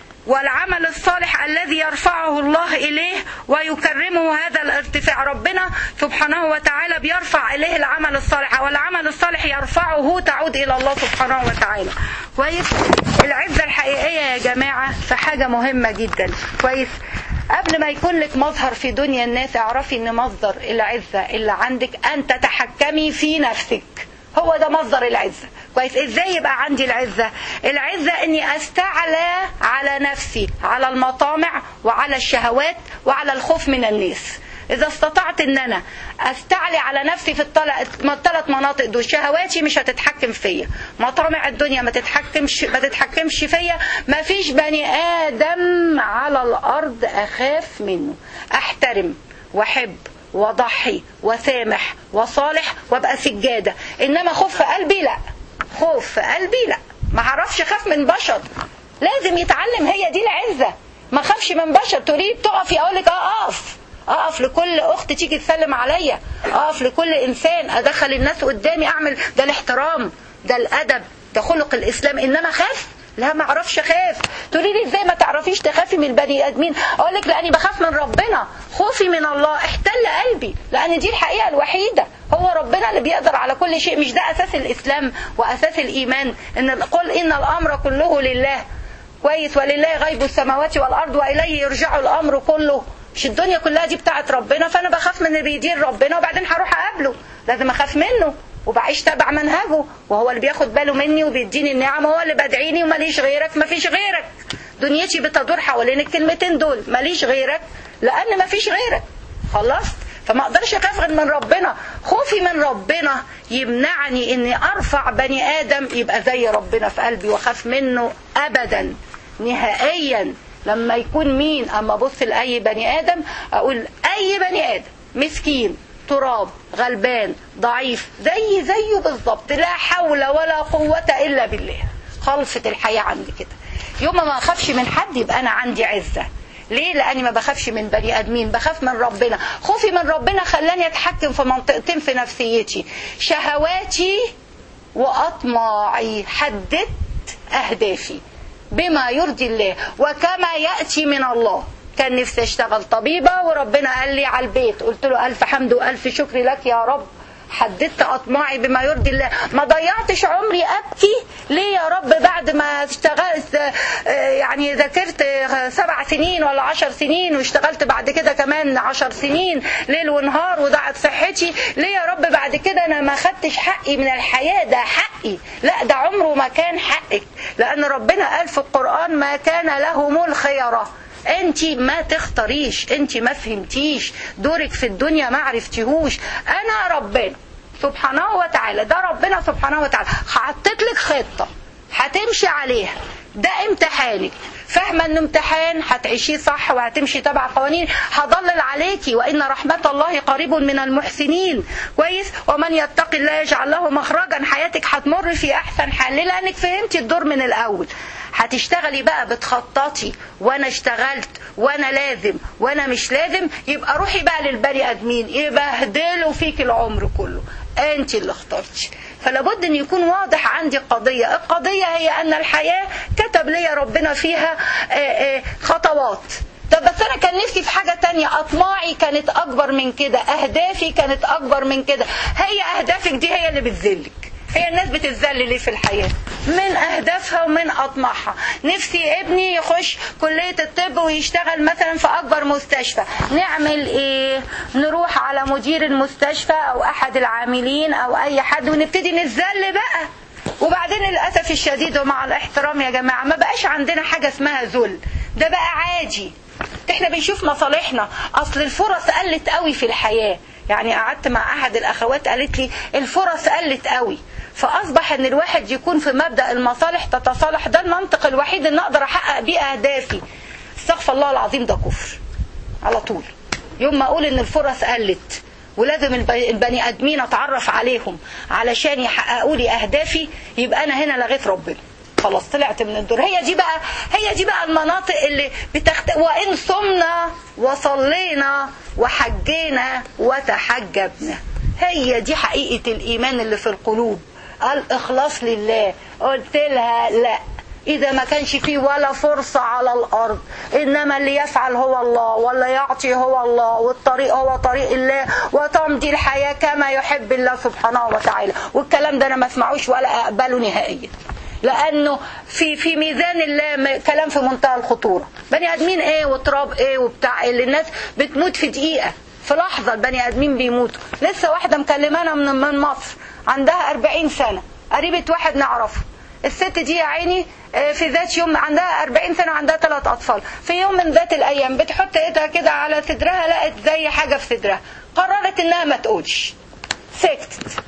والعمل الصالح الذي يرفعه الله إليه ويكرمه هذا الارتفاع ربنا سبحانه وتعالى بيرفع إليه العمل الصالح والعمل الصالح يرفعه تعود إلى الله سبحانه وتعالى كويس العزة الحقيقية يا جماعة في حاجة مهمة جدا كويس قبل ما يكون لك مظهر في دنيا الناس اعرفي ان مصدر العزة اللي عندك ان تتحكمي في نفسك هو ده مصدر العزة كويس ازاي يبقى عندي العزة العزة اني استعلى على نفسي على المطامع وعلى الشهوات وعلى الخوف من الناس اذا استطعت ان انا استعلي على نفسي في الثلاث مناطق دول شهواتي مش هتتحكم فيا مطامع الدنيا ما تتحكمش ما تتحكمش فيا ما فيش بني ادم على الارض اخاف منه احترم واحب وضحي وسامح وصالح وابقى سجاده انما خوف في قلبي لا خوف في قلبي لا ما اعرفش اخاف من بشر لازم يتعلم هي دي العزه ما اخافش من بشر تريد تقفي اقول لك اقف اقف لكل اخت تيجي تسلم عليا اقف لكل انسان ادخل الناس قدامي اعمل ده الاحترام ده الادب ده خلق الاسلام انما خاف لا ما اعرفش اخاف تقولي لي ازاي ما تعرفيش تخافي من البني ادمين اقول لك لاني بخاف من ربنا خوفي من الله احتل قلبي لان دي الحقيقه الوحيده هو ربنا اللي بيقدر على كل شيء مش ده اساس الاسلام واساس الايمان ان قل ان الامر كله لله كويس ولله غيب السماوات والارض واليه يرجع الامر كله مش الدنيا كلها دي بتاعت ربنا فانا بخاف من اللي بيدير ربنا وبعدين هروح اقابله لازم اخاف منه وبعيش تبع منهجه وهو اللي بياخد باله مني وبيديني النعم هو اللي بدعيني وماليش غيرك مفيش غيرك دنيتي بتدور حوالين الكلمتين دول ماليش غيرك لان مفيش غيرك خلصت فما اقدرش اخاف غير من ربنا خوفي من ربنا يمنعني اني ارفع بني ادم يبقى زي ربنا في قلبي واخاف منه ابدا نهائيا لما يكون مين اما ابص لاي بني ادم اقول اي بني ادم مسكين تراب غلبان ضعيف زي زيه بالظبط لا حول ولا قوة إلا بالله خلصة الحياة عندي كده يوم ما اخافش من حد يبقى أنا عندي عزة ليه؟ لأني ما بخافش من بني آدمين بخاف من ربنا خوفي من ربنا خلاني أتحكم في منطقتين في نفسيتي شهواتي وأطماعي حددت أهدافي بما يرضي الله وكما يأتي من الله كان نفسي اشتغل طبيبة وربنا قال لي على البيت قلت له ألف حمد وألف شكر لك يا رب حددت أطماعي بما يرضي الله ما ضيعتش عمري أبكي ليه يا رب بعد ما اشتغلت يعني ذاكرت سبع سنين ولا عشر سنين واشتغلت بعد كده كمان عشر سنين ليل ونهار وضاعت صحتي ليه يا رب بعد كده أنا ما خدتش حقي من الحياة ده حقي لا ده عمره ما كان حقك لان ربنا قال في القرآن ما كان لهم الخيرة انت ما تختاريش انت ما فهمتيش دورك في الدنيا ما عرفتيهوش انا ربنا سبحانه وتعالى ده ربنا سبحانه وتعالى حطيت لك خطة هتمشي عليها ده امتحانك فاهمة ان امتحان هتعيشيه صح وهتمشي تبع قوانين هضلل عليكي وان رحمة الله قريب من المحسنين كويس ومن يتقي الله يجعل له مخرجا حياتك هتمر في احسن حال ليه؟ لانك فهمتي الدور من الاول هتشتغلي بقى بتخططي وانا اشتغلت وانا لازم وانا مش لازم يبقى روحي بقى للبني ادمين يبهدلوا فيك العمر كله انت اللي اخترتي فلا بد ان يكون واضح عندي قضية القضية هي ان الحياة كتب لي ربنا فيها آه، آه، خطوات طب بس انا كان نفسي في حاجة تانية اطماعي كانت اكبر من كده اهدافي كانت اكبر من كده هي اهدافك دي هي اللي بتذلك هي الناس بتتذل ليه في الحياة من أهدافها ومن أطماعها نفسي ابني يخش كلية الطب ويشتغل مثلا في أكبر مستشفى نعمل إيه نروح على مدير المستشفى أو أحد العاملين أو أي حد ونبتدي نتذل بقى وبعدين للأسف الشديد ومع الاحترام يا جماعة ما بقاش عندنا حاجة اسمها ذل ده بقى عادي احنا بنشوف مصالحنا اصل الفرص قلت قوي في الحياة يعني قعدت مع احد الاخوات قالت لي الفرص قلت قوي فاصبح ان الواحد يكون في مبدا المصالح تتصالح ده المنطق الوحيد اللي اقدر احقق بيه اهدافي استغفر الله العظيم ده كفر على طول يوم ما اقول ان الفرص قلت ولازم الب- البني ادمين اتعرف عليهم علشان يحققوا لي اهدافي يبقى انا هنا لغيت ربنا خلاص طلعت من الدور هي دي بقى هي دي بقى المناطق اللي بتخت... وان صمنا وصلينا وحجينا وتحجبنا هي دي حقيقة الإيمان اللي في القلوب الإخلاص لله قلت لها لا إذا ما كانش فيه ولا فرصة على الأرض إنما اللي يفعل هو الله ولا يعطي هو الله والطريق هو طريق الله وتمضي الحياة كما يحب الله سبحانه وتعالى والكلام ده أنا ما اسمعوش ولا أقبله نهائيا لانه في في ميزان الله م- كلام في منتهى الخطوره بني ادمين ايه وتراب ايه وبتاع ايه اللي الناس بتموت في دقيقه في لحظه البني ادمين بيموتوا لسه واحده مكلمانا من من مصر عندها 40 سنه قريبه واحد نعرفه الست دي يا عيني آه، في ذات يوم عندها 40 سنه وعندها ثلاث اطفال في يوم من ذات الايام بتحط ايدها كده على صدرها لقت زي حاجه في صدرها قررت انها ما تقولش سكتت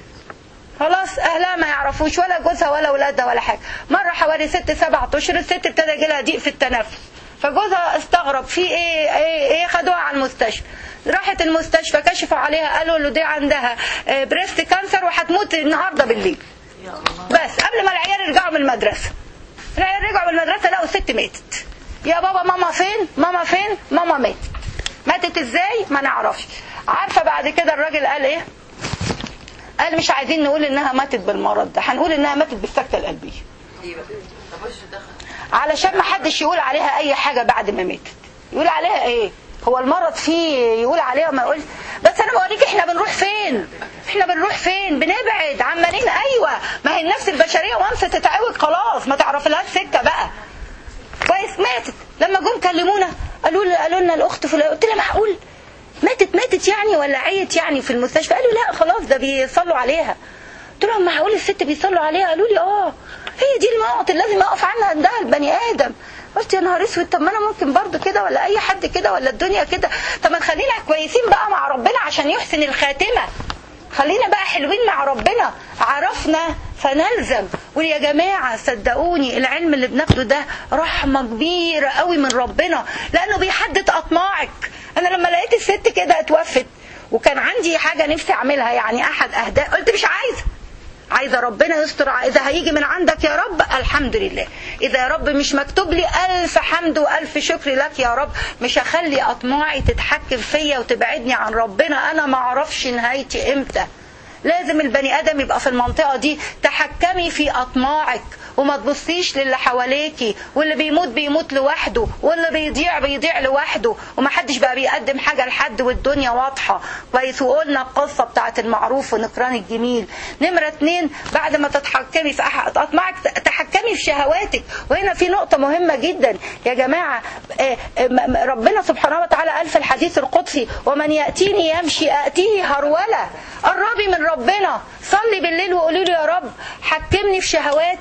خلاص اهلها ما يعرفوش ولا جوزها ولا اولادها ولا حاجه مره حوالي ست سبع اشهر الست ابتدى يجيلها ضيق في التنفس فجوزها استغرب في ايه ايه ايه خدوها على المستشفى راحت المستشفى كشفوا عليها قالوا له دي عندها آه، بريست كانسر وهتموت النهارده بالليل بس قبل ما العيال يرجعوا من المدرسه العيال رجعوا من المدرسه لقوا الست ماتت يا بابا ماما فين ماما فين ماما ماتت ماتت ازاي ما نعرفش عارفه بعد كده الراجل قال ايه قال مش عايزين نقول انها ماتت بالمرض ده هنقول انها ماتت بالسكته القلبيه علشان ما حدش يقول عليها اي حاجه بعد ما ماتت يقول عليها ايه هو المرض فيه يقول عليها ما يقول بس انا بوريك احنا بنروح فين احنا بنروح فين بنبعد عمالين ايوه ما هي النفس البشريه وانس تتعوج خلاص ما تعرف لها السكه بقى كويس ماتت لما جم كلمونا قالوا لي قالوا لنا الاخت فلان قلت لها معقول ماتت ماتت يعني ولا عيت يعني في المستشفى قالوا لا خلاص ده بيصلوا عليها قلت لهم معقول الست بيصلوا عليها قالوا لي اه هي دي المواقف اللي لازم يقف عنها عندها البني ادم قلت يا نهار اسود طب ما انا ممكن برضه كده ولا اي حد كده ولا الدنيا كده طب ما نخلينا كويسين بقى مع ربنا عشان يحسن الخاتمه خلينا بقى حلوين مع ربنا عرفنا فنلزم ويا جماعة صدقوني العلم اللي بناخده ده رحمة كبيرة قوي من ربنا لأنه بيحدد أطماعك أنا لما لقيت الست كده اتوفت وكان عندي حاجة نفسي أعملها يعني أحد أهداف قلت مش عايزة عايزة ربنا يستر إذا هيجي من عندك يا رب الحمد لله إذا يا رب مش مكتوب لي ألف حمد وألف شكر لك يا رب مش هخلي أطماعي تتحكم فيا وتبعدني عن ربنا أنا ما أعرفش نهايتي إمتى لازم البني ادم يبقى في المنطقه دي تحكمي في اطماعك وما تبصيش للي حواليكي واللي بيموت بيموت لوحده واللي بيضيع بيضيع لوحده ومحدش بقى بيقدم حاجه لحد والدنيا واضحه كويس وقلنا القصه بتاعت المعروف ونكران الجميل نمره اتنين بعد ما تتحكمي في أح- اطماعك تحكمي في شهواتك وهنا في نقطه مهمه جدا يا جماعه آه، آه، م- م- ربنا سبحانه وتعالى قال في الحديث القدسي ومن ياتيني يمشي اتيه هروله قربي من ربنا صلي بالليل وقولي له يا رب حكمني في شهواتي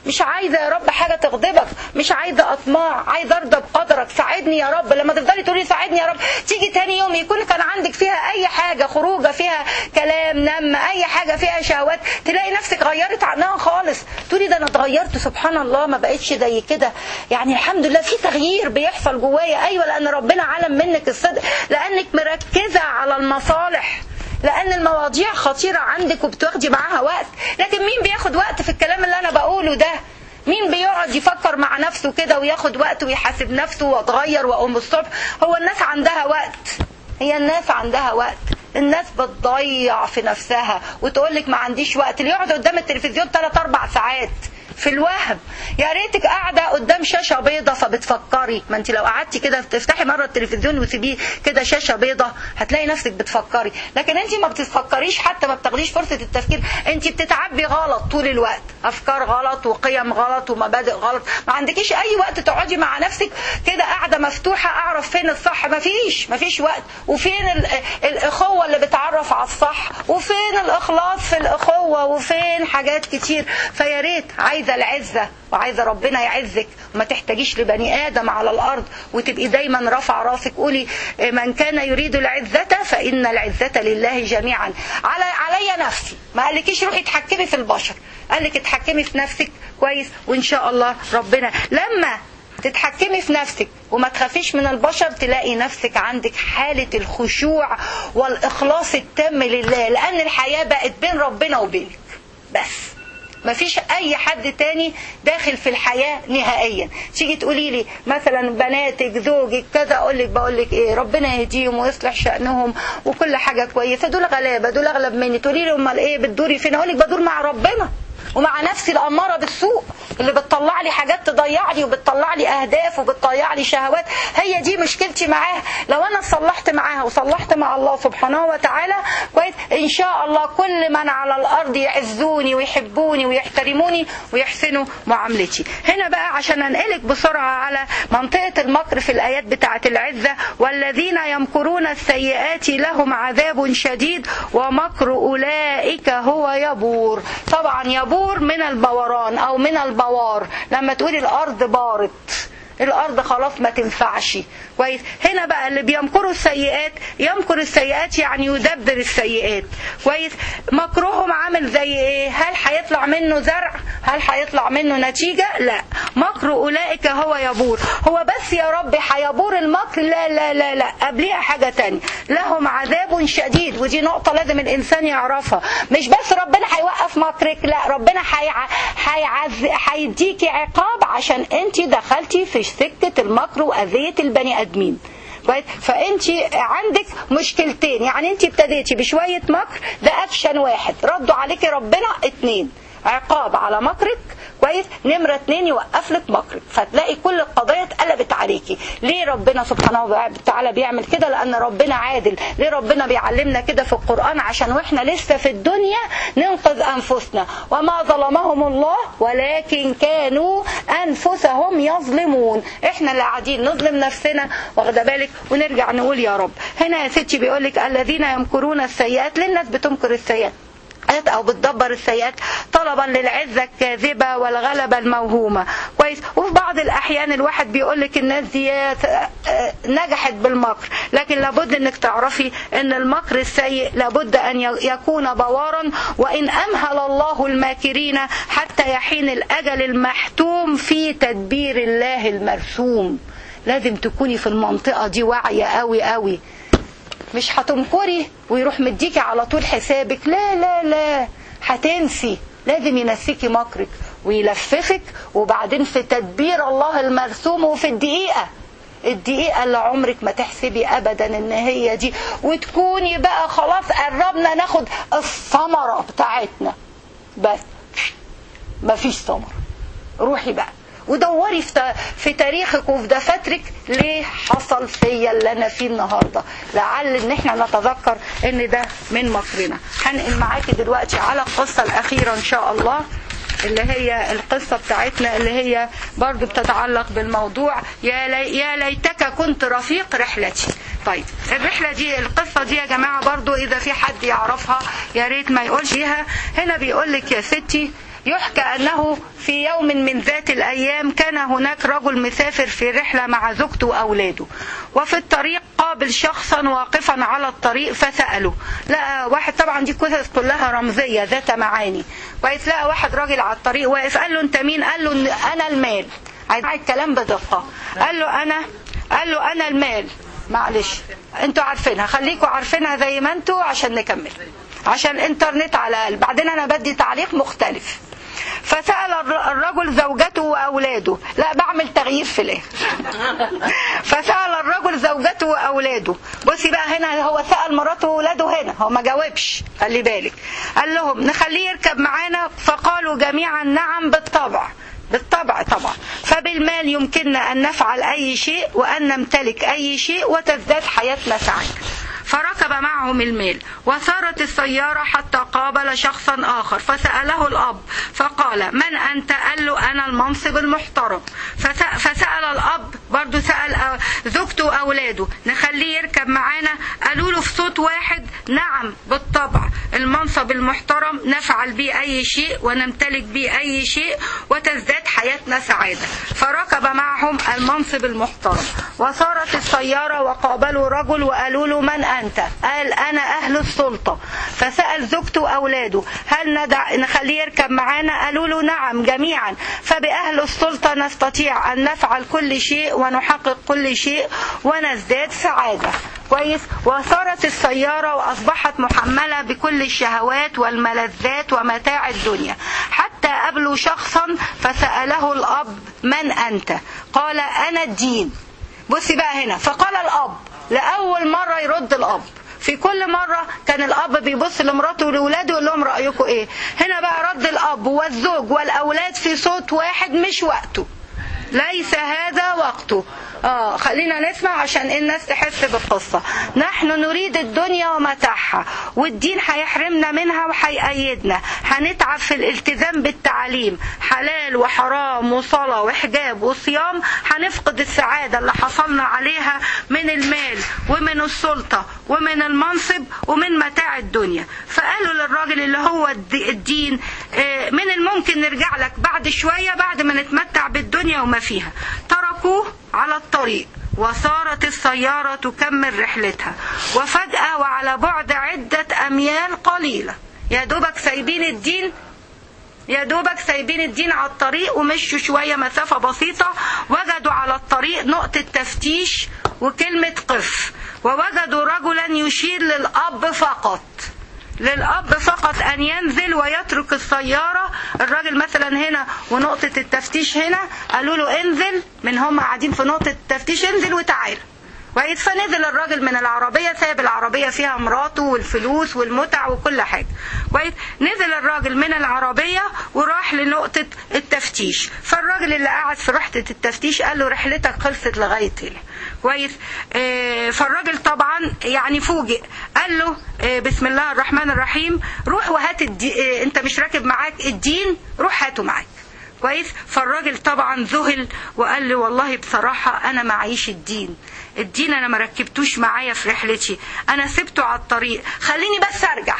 مش عايزه يا رب حاجه تغضبك مش عايزه اطماع عايزه ارضى بقدرك ساعدني يا رب لما تفضلي تقولي ساعدني يا رب تيجي تاني يوم يكون كان عندك فيها اي حاجه خروجه فيها كلام نم اي حاجه فيها شهوات تلاقي نفسك غيرت عنها خالص تقولي ده انا اتغيرت سبحان الله ما بقتش زي كده يعني الحمد لله في تغيير بيحصل جوايا ايوه لان ربنا علم منك الصدق لانك مركزه على المصالح لان المواضيع خطيره عندك وبتاخدي معاها وقت لكن مين بياخد وقت في الكلام اللي انا بقوله ده مين بيقعد يفكر مع نفسه كده وياخد وقت ويحاسب نفسه واتغير واقوم الصبح هو الناس عندها وقت هي الناس عندها وقت الناس بتضيع في نفسها وتقول لك ما عنديش وقت اللي يقعد قدام التلفزيون 3 4 ساعات في الوهم يا ريتك قاعده قدام شاشه بيضه فبتفكري ما انت لو قعدتي كده تفتحي مره التلفزيون وتسيبيه كده شاشه بيضه هتلاقي نفسك بتفكري لكن انت ما بتفكريش حتى ما بتاخديش فرصه التفكير انت بتتعبي غلط طول الوقت افكار غلط وقيم غلط ومبادئ غلط ما عندكيش اي وقت تقعدي مع نفسك كده قاعده مفتوحه اعرف فين الصح ما فيش ما فيش وقت وفين ال- الاخوه اللي بتعرف على الصح وفين الاخلاص في الاخوه وفين حاجات كتير فيا ريت عايزه العزه وعايزه ربنا يعزك وما تحتاجيش لبني ادم على الارض وتبقي دايما رافعه راسك قولي من كان يريد العزه فان العزه لله جميعا على عليا نفسي ما قالكيش روحي اتحكمي في البشر قالك اتحكمي في نفسك كويس وان شاء الله ربنا لما تتحكمي في نفسك وما تخافيش من البشر تلاقي نفسك عندك حالة الخشوع والإخلاص التام لله لأن الحياة بقت بين ربنا وبينك بس مفيش اي حد تاني داخل في الحياه نهائيا تيجي تقولي لي مثلا بناتك زوجك كذا اقول لك بقول لك ايه ربنا يهديهم ويصلح شانهم وكل حاجه كويسه دول غلابه دول اغلب مني تقولي لي امال ايه بتدوري فين اقول لك بدور مع ربنا ومع نفسي الاماره بالسوء اللي بتطلع لي حاجات تضيع لي وبتطلع لي اهداف وبتضيع لي شهوات هي دي مشكلتي معاها لو انا صلحت معاها وصلحت مع الله سبحانه وتعالى كويس ان شاء الله كل من على الارض يعزوني ويحبوني ويحترموني ويحسنوا معاملتي هنا بقى عشان انقلك بسرعه على منطقه المكر في الايات بتاعه العزه والذين يمكرون السيئات لهم عذاب شديد ومكر اولئك هو يبور طبعا يبور من البوران او من البوار لما تقولي الارض بارت الارض خلاص ما تنفعش كويس هنا بقى اللي بيمكروا السيئات يمكر السيئات يعني يدبر السيئات كويس مكرهم عامل زي ايه هل هيطلع منه زرع هل هيطلع منه نتيجه لا مكر اولئك هو يبور هو بس يا رب هيبور المكر لا لا لا لا قبليها حاجه تانية لهم عذاب شديد ودي نقطه لازم الانسان يعرفها مش بس ربنا هيوقف مكرك لا ربنا هيعز هيديكي عقاب عشان انت دخلتي في سكه المكر واذيه البني ادمين كويس فانت عندك مشكلتين يعني انت ابتديتي بشويه مكر ده اكشن واحد ردوا عليكي ربنا اتنين عقاب على مكرك كويس نمرة اتنين يوقف لك مكرك فتلاقي كل القضايا اتقلبت عليكي ليه ربنا سبحانه وتعالى بيعمل كده لان ربنا عادل ليه ربنا بيعلمنا كده في القرآن عشان واحنا لسه في الدنيا ننقذ انفسنا وما ظلمهم الله ولكن كانوا انفسهم يظلمون احنا اللي قاعدين نظلم نفسنا واخده بالك ونرجع نقول يا رب هنا يا ستي بيقول لك الذين يمكرون السيئات للناس بتمكر السيئات او بتدبر السيئات طلبا للعزه الكاذبه والغلبه الموهومه كويس وفي بعض الاحيان الواحد بيقول لك الناس دي نجحت بالمكر لكن لابد انك تعرفي ان المكر السيء لابد ان يكون بوارا وان امهل الله الماكرين حتى يحين الاجل المحتوم في تدبير الله المرسوم لازم تكوني في المنطقه دي واعيه قوي قوي مش هتنكري ويروح مديكي على طول حسابك لا لا لا هتنسي لازم ينسيكي مكرك ويلففك وبعدين في تدبير الله المرسوم وفي الدقيقة الدقيقة اللي عمرك ما تحسبي أبدا إن هي دي وتكوني بقى خلاص قربنا ناخد الثمرة بتاعتنا بس مفيش ثمرة روحي بقى ودوري في في تاريخك وفي دفاترك ليه حصل فيا اللي انا فيه النهارده لعل ان احنا نتذكر ان ده من مكرنا هنقل معاكي دلوقتي على القصه الاخيره ان شاء الله اللي هي القصة بتاعتنا اللي هي برضو بتتعلق بالموضوع يا, لي يا ليتك كنت رفيق رحلتي طيب الرحلة دي القصة دي يا جماعة برضو إذا في حد يعرفها يا ريت ما يقولش فيها هنا بيقول لك يا ستي يحكى أنه في يوم من ذات الأيام كان هناك رجل مسافر في رحلة مع زوجته وأولاده وفي الطريق قابل شخصا واقفا على الطريق فسأله لقى واحد طبعا دي قصص كلها رمزية ذات معاني كويس لقى واحد راجل على الطريق واقف قال له انت مين قال له إن انا المال عايز الكلام بدقة قال له انا قال له انا المال معلش انتوا عارفينها خليكوا عارفينها زي ما انتوا عشان نكمل عشان الانترنت على الاقل بعدين انا بدي تعليق مختلف فسأل الر- الرجل زوجته وأولاده لا بعمل تغيير في الاخر فسأل الرجل زوجته وأولاده بصي بقى هنا هو سأل مراته وأولاده هنا هو ما جاوبش خلي بالك قال لهم نخليه يركب معانا فقالوا جميعا نعم بالطبع بالطبع طبعا فبالمال يمكننا أن نفعل أي شيء وأن نمتلك أي شيء وتزداد حياتنا سعادة فركب معهم المال وسارت السيارة حتى قابل شخصا آخر فسأله الأب فقال من أنت قال له أنا المنصب المحترم فس- فسأل الأب برضو سأل آه، زوجته وأولاده نخليه يركب معانا قالوا له في صوت واحد نعم بالطبع المنصب المحترم نفعل به أي شيء ونمتلك به أي شيء وتزداد حياتنا سعادة فركب معهم المنصب المحترم وصارت السيارة وقابلوا رجل وقالوا له من أنت قال أنا أهل السلطة فسأل زوجته وأولاده هل ندع نخليه يركب معانا قالوا له نعم جميعا فبأهل السلطة نستطيع أن نفعل كل شيء ونحقق كل شيء ونزداد سعادة كويس وصارت السيارة وأصبحت محملة بكل الشهوات والملذات ومتاع الدنيا حتى قابلوا شخصا فسأله الأب من أنت قال أنا الدين بصي بقى هنا فقال الأب لأول مرة يرد الأب في كل مرة كان الأب بيبص لمراته ولولاده يقول لهم رأيكم إيه هنا بقى رد الأب والزوج والأولاد في صوت واحد مش وقته ليس هذا وقته آه خلينا نسمع عشان الناس تحس بالقصة نحن نريد الدنيا ومتاعها والدين هيحرمنا منها وهيأيدنا هنتعب في الالتزام بالتعليم حلال وحرام وصلاة وحجاب وصيام هنفقد السعادة اللي حصلنا عليها من المال ومن السلطة ومن المنصب ومن متاع الدنيا فقالوا للراجل اللي هو الد- الدين آه، من الممكن نرجع لك بعد شوية بعد ما نتمتع بالدنيا وما فيها تركوه على الطريق وصارت السيارة تكمل رحلتها وفجأة وعلى بعد عدة أميال قليلة يا دوبك سايبين الدين يا دوبك سايبين الدين على الطريق ومشوا شوية مسافة بسيطة وجدوا على الطريق نقطة تفتيش وكلمة قف ووجدوا رجلا يشير للأب فقط للأب فقط أن ينزل ويترك السيارة الراجل مثلا هنا ونقطة التفتيش هنا قالوا له انزل من هم قاعدين في نقطة التفتيش انزل وتعال كويس فنزل الراجل من العربية ساب العربية فيها مراته والفلوس والمتع وكل حاجة كويس نزل الراجل من العربية وراح لنقطة التفتيش فالراجل اللي قاعد في رحلة التفتيش قال له رحلتك خلصت لغاية هنا كويس آه، فالراجل طبعا يعني فوجئ قال له آه، بسم الله الرحمن الرحيم روح وهات الدي... آه، انت مش راكب معاك الدين روح هاته معاك كويس فالراجل طبعا ذهل وقال لي والله بصراحة أنا معيش الدين الدين أنا ما ركبتوش معايا في رحلتي أنا سبته على الطريق خليني بس أرجع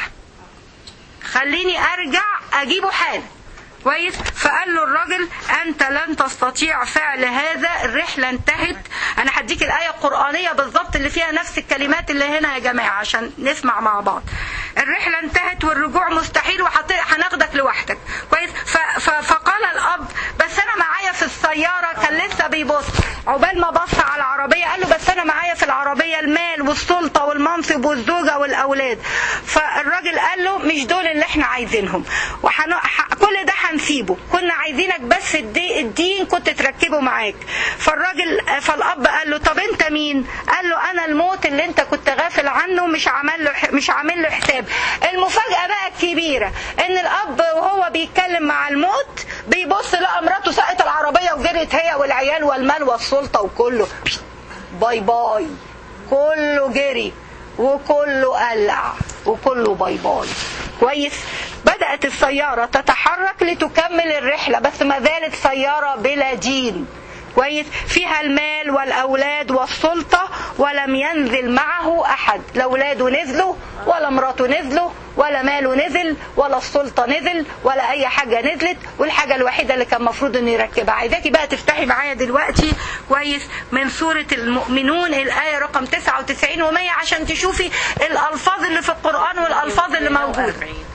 خليني أرجع أجيبه حالا كويس فقال له الراجل أنت لن تستطيع فعل هذا الرحلة انتهت أنا هديك الآية القرآنية بالظبط اللي فيها نفس الكلمات اللي هنا يا جماعة عشان نسمع مع بعض الرحلة انتهت والرجوع مستحيل وهناخدك لوحدك كويس ف- ف- فقال الأب بس أنا معايا في السيارة كان لسه بيبص عقبال ما بص على العربية قال له بس أنا معايا في العربية المال والسلطة والمنصب والزوجة والأولاد فالراجل قال له مش دول اللي احنا عايزينهم وحن... ح- كل ده هنسيبه كنا عايزينك بس الدي... الدين كنت تركبه معاك فالراجل فالأب قال له طب أنت مين قال له أنا الموت اللي أنت كنت غافل عنه مش عامل له ح- مش عامل له حساب المفاجأة بقى الكبيرة إن الأب وهو بيتكلم مع الموت بيبص لقى مراته سقط العربية وجرت هي والعيال والمال والسلطة وكله باي باي كله جري وكله قلع وكله باي باي كويس بدأت السيارة تتحرك لتكمل الرحلة بس ما زالت سيارة بلا دين كويس فيها المال والأولاد والسلطة ولم ينزل معه أحد لا أولاده نزلوا ولا مراته نزلوا ولا ماله نزل ولا السلطة نزل ولا أي حاجة نزلت والحاجة الوحيدة اللي كان المفروض إنه يركبها عايزاكي بقى تفتحي معايا دلوقتي كويس من سورة المؤمنون الآية رقم 99 و100 عشان تشوفي الألفاظ اللي في القرآن والألفاظ اللي موجودة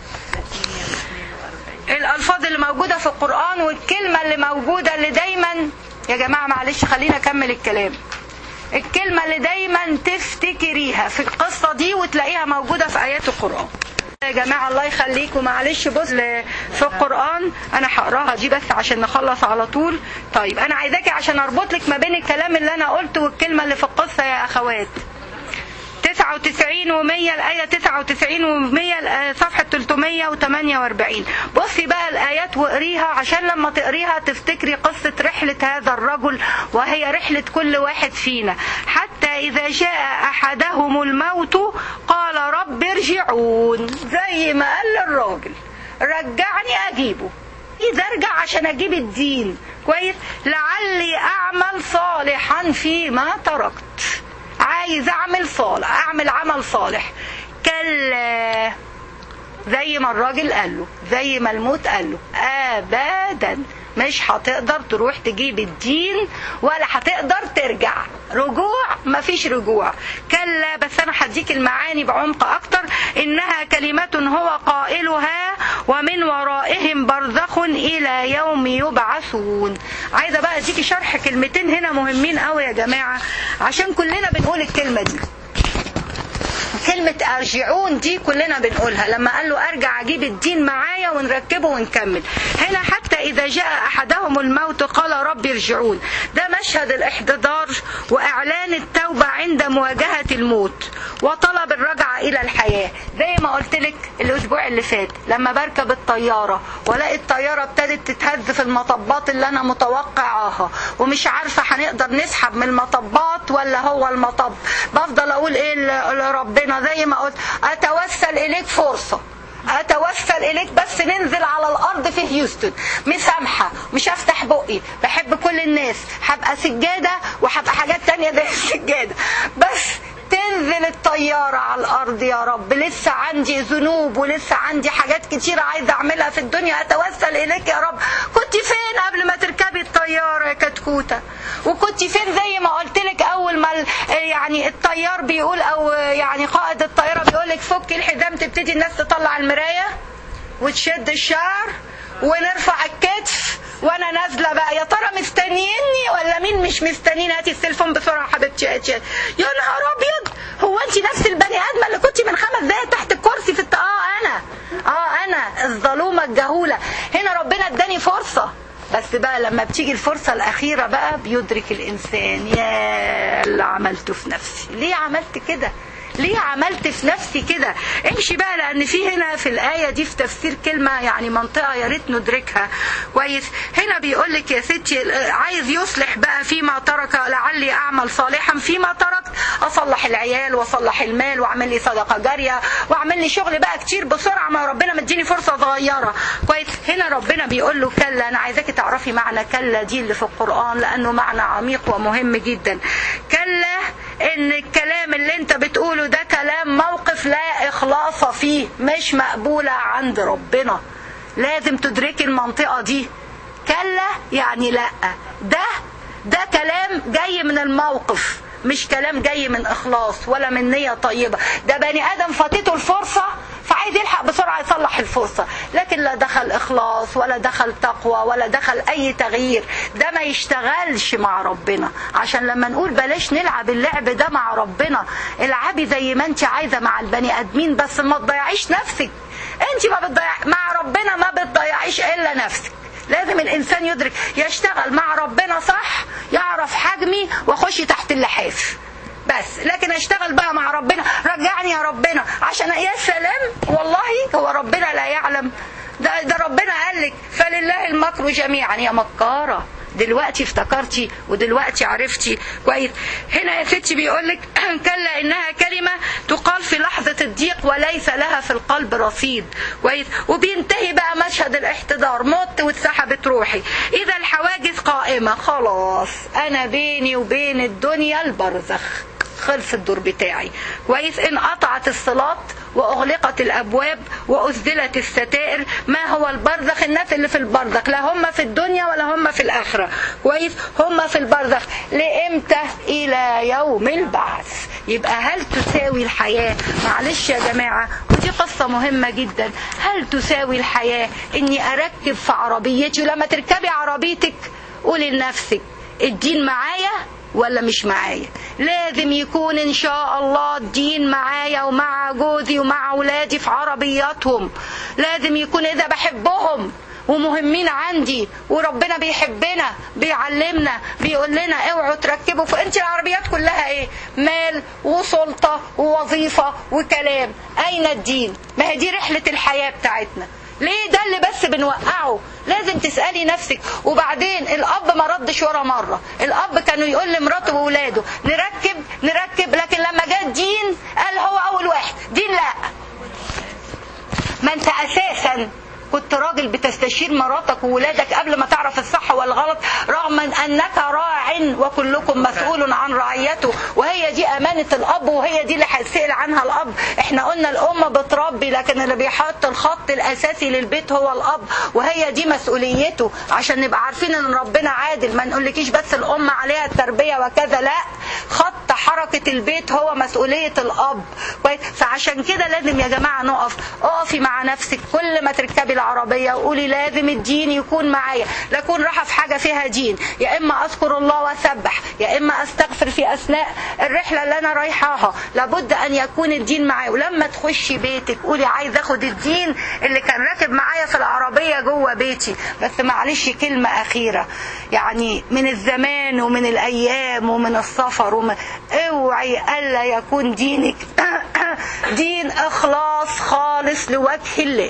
الألفاظ اللي موجودة في القرآن والكلمة اللي موجودة اللي دايما يا جماعة معلش خلينا أكمل الكلام الكلمة اللي دايما تفتكريها في القصة دي وتلاقيها موجودة في آيات القرآن يا جماعة الله يخليكم معلش بص ل- في القرآن أنا هقراها دي بس عشان نخلص على طول طيب أنا عايزاكي عشان أربط لك ما بين الكلام اللي أنا قلته والكلمة اللي في القصة يا أخوات 99 و100 الآية 99 و100 صفحة 348 بصي بقى الآيات واقريها عشان لما تقريها تفتكري قصة رحلة هذا الرجل وهي رحلة كل واحد فينا حتى إذا جاء أحدهم الموت قال رب ارجعون زي ما قال الراجل رجعني أجيبه إذا ارجع عشان أجيب الدين كويس لعلي أعمل صالحا فيما تركت عايز اعمل صالح اعمل عمل صالح كلا زي ما الراجل قال له زي ما الموت قال له ابدا مش هتقدر تروح تجيب الدين ولا هتقدر ترجع رجوع مفيش رجوع كلا بس انا هديك المعاني بعمق اكتر انها كلمة هو قائلها ومن ورائهم برزخ الى يوم يبعثون عايزه بقى اديكي شرح كلمتين هنا مهمين قوي يا جماعه عشان كلنا بنقول الكلمه دي كلمة أرجعون دي كلنا بنقولها لما قال له أرجع أجيب الدين معايا ونركبه ونكمل هنا حتى إذا جاء أحدهم الموت قال رب ارجعون ده مشهد الاحتضار وإعلان التوبة عند مواجهة الموت وطلب الرجعة إلى الحياة زي ما قلت لك الأسبوع اللي فات لما بركب الطيارة ولاقي الطيارة ابتدت تتهز في المطبات اللي أنا متوقعاها ومش عارفة هنقدر نسحب من المطبات ولا هو المطب بفضل أقول إيه ل- لربنا زي ما قلت أتوسل إليك فرصة اتوسل اليك بس ننزل على الارض في هيوستن مسامحه مش هفتح بقي بحب كل الناس هبقى سجاده وهبقى حاجات تانية زي السجاده بس تنزل الطيارة على الأرض يا رب لسه عندي ذنوب ولسه عندي حاجات كتيرة عايزة أعملها في الدنيا أتوسل إليك يا رب كنت فين قبل ما تركبي الطيارة يا كتكوتة وكنت فين زي ما قلت لك أول ما ال- يعني الطيار بيقول أو يعني قائد الطيارة بيقول لك فكي الحزام تبتدي الناس تطلع المراية وتشد الشعر ونرفع الكتف وانا نازله بقى يا ترى مستنيني ولا مين مش مستنيني هاتي التليفون بسرعه حبيبتي هاتي يا نهار ابيض هو انت نفس البني ادمه اللي كنت من خمس دقايق تحت الكرسي في الت... اه انا اه انا الظلومه الجهوله هنا ربنا اداني فرصه بس بقى لما بتيجي الفرصة الأخيرة بقى بيدرك الإنسان يا اللي عملته في نفسي ليه عملت كده ليه عملت في نفسي كده امشي بقى لان في هنا في الايه دي في تفسير كلمه يعني منطقه يا ريت ندركها كويس هنا بيقول لك يا ستي عايز يصلح بقى فيما ترك لعلي اعمل صالحا فيما تركت اصلح العيال واصلح المال واعمل لي صدقه جاريه واعمل لي شغل بقى كتير بسرعه ما ربنا مديني فرصه صغيره كويس هنا ربنا بيقول له كلا انا عايزاكي تعرفي معنى كلا دي اللي في القران لانه معنى عميق ومهم جدا كلا ان الكلام اللي انت بتقوله ده كلام موقف لا اخلاص فيه مش مقبولة عند ربنا لازم تدركي المنطقة دي كلا يعني لا ده ده كلام جاي من الموقف مش كلام جاي من اخلاص ولا من نية طيبة ده بني ادم فاتته الفرصة فعايز يلحق بسرعة يصلح الفرصة لكن لا دخل إخلاص ولا دخل تقوى ولا دخل أي تغيير ده ما يشتغلش مع ربنا عشان لما نقول بلاش نلعب اللعب ده مع ربنا العبي زي ما انت عايزة مع البني آدمين بس ما تضيعيش نفسك انت ما بتضيع مع ربنا ما بتضيعيش إلا نفسك لازم الإنسان يدرك يشتغل مع ربنا صح يعرف حجمي واخش تحت اللحاف بس لكن اشتغل بقى مع ربنا رجعني يا ربنا عشان يا سلام والله هو ربنا لا يعلم ده, ده ربنا قال لك فلله المكر جميعا يا مكاره دلوقتي افتكرتي ودلوقتي عرفتي كويس هنا يا ستي بيقول لك كلا انها كلمه تقال في لحظه الضيق وليس لها في القلب رصيد كويس وبينتهي بقى مشهد الاحتضار مت واتسحبت روحي اذا الحواجز قائمه خلاص انا بيني وبين الدنيا البرزخ خلص الدور بتاعي كويس انقطعت الصلات واغلقت الابواب واسدلت الستائر ما هو البرزخ الناس اللي في البرزخ لا هم في الدنيا ولا هم في الاخره كويس هم في البرزخ لامتى الى يوم البعث يبقى هل تساوي الحياه معلش يا جماعه ودي قصه مهمه جدا هل تساوي الحياه اني اركب في عربيتي ولما تركبي عربيتك قولي لنفسك الدين معايا ولا مش معايا لازم يكون ان شاء الله الدين معايا ومع جوزي ومع اولادي في عربياتهم لازم يكون اذا بحبهم ومهمين عندي وربنا بيحبنا بيعلمنا بيقول لنا اوعوا تركبوا فانت العربيات كلها ايه مال وسلطه ووظيفه وكلام اين الدين ما هي دي رحله الحياه بتاعتنا ليه ده اللي بس بنوقعه لازم تسألي نفسك وبعدين الأب ما ردش ورا مرة الأب كانوا يقول لمراته وولاده نركب نركب لكن لما جاء الدين قال هو أول واحد دين لا ما أنت أساسا كنت راجل بتستشير مراتك وولادك قبل ما تعرف الصح والغلط رغم انك راع وكلكم مسؤول عن رعيته وهي دي امانه الاب وهي دي اللي هيسال عنها الاب احنا قلنا الام بتربي لكن اللي بيحط الخط الاساسي للبيت هو الاب وهي دي مسؤوليته عشان نبقى عارفين ان ربنا عادل ما نقولكيش بس الام عليها التربيه وكذا لا خط حركه البيت هو مسؤوليه الاب فعشان كده لازم يا جماعه نقف اقفي مع نفسك كل ما تركبي العربيه وقولي لازم الدين يكون معايا لا اكون رايحه في حاجه فيها دين يا اما اذكر الله واسبح يا اما استغفر في اثناء الرحله اللي انا رايحاها لابد ان يكون الدين معايا ولما تخشي بيتك قولي عايز اخد الدين اللي كان راكب معايا في العربيه جوه بيتي بس معلش كلمه اخيره يعني من الزمان ومن الايام ومن السفر ومن اوعي الا يكون دينك دين اخلاص خالص لوجه الله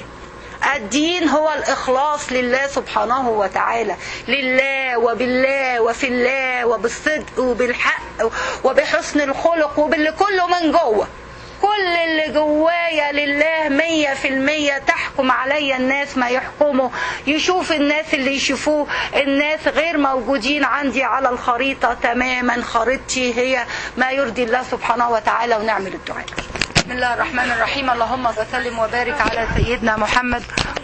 الدين هو الإخلاص لله سبحانه وتعالى لله وبالله وفي الله وبالصدق وبالحق وبحسن الخلق وباللي كله من جوه كل اللي جوايا لله مية في المية تحكم عليا الناس ما يحكموا يشوف الناس اللي يشوفوه الناس غير موجودين عندي على الخريطة تماما خريطتي هي ما يرضي الله سبحانه وتعالى ونعمل الدعاء بسم الله الرحمن الرحيم اللهم وسلم وبارك على سيدنا محمد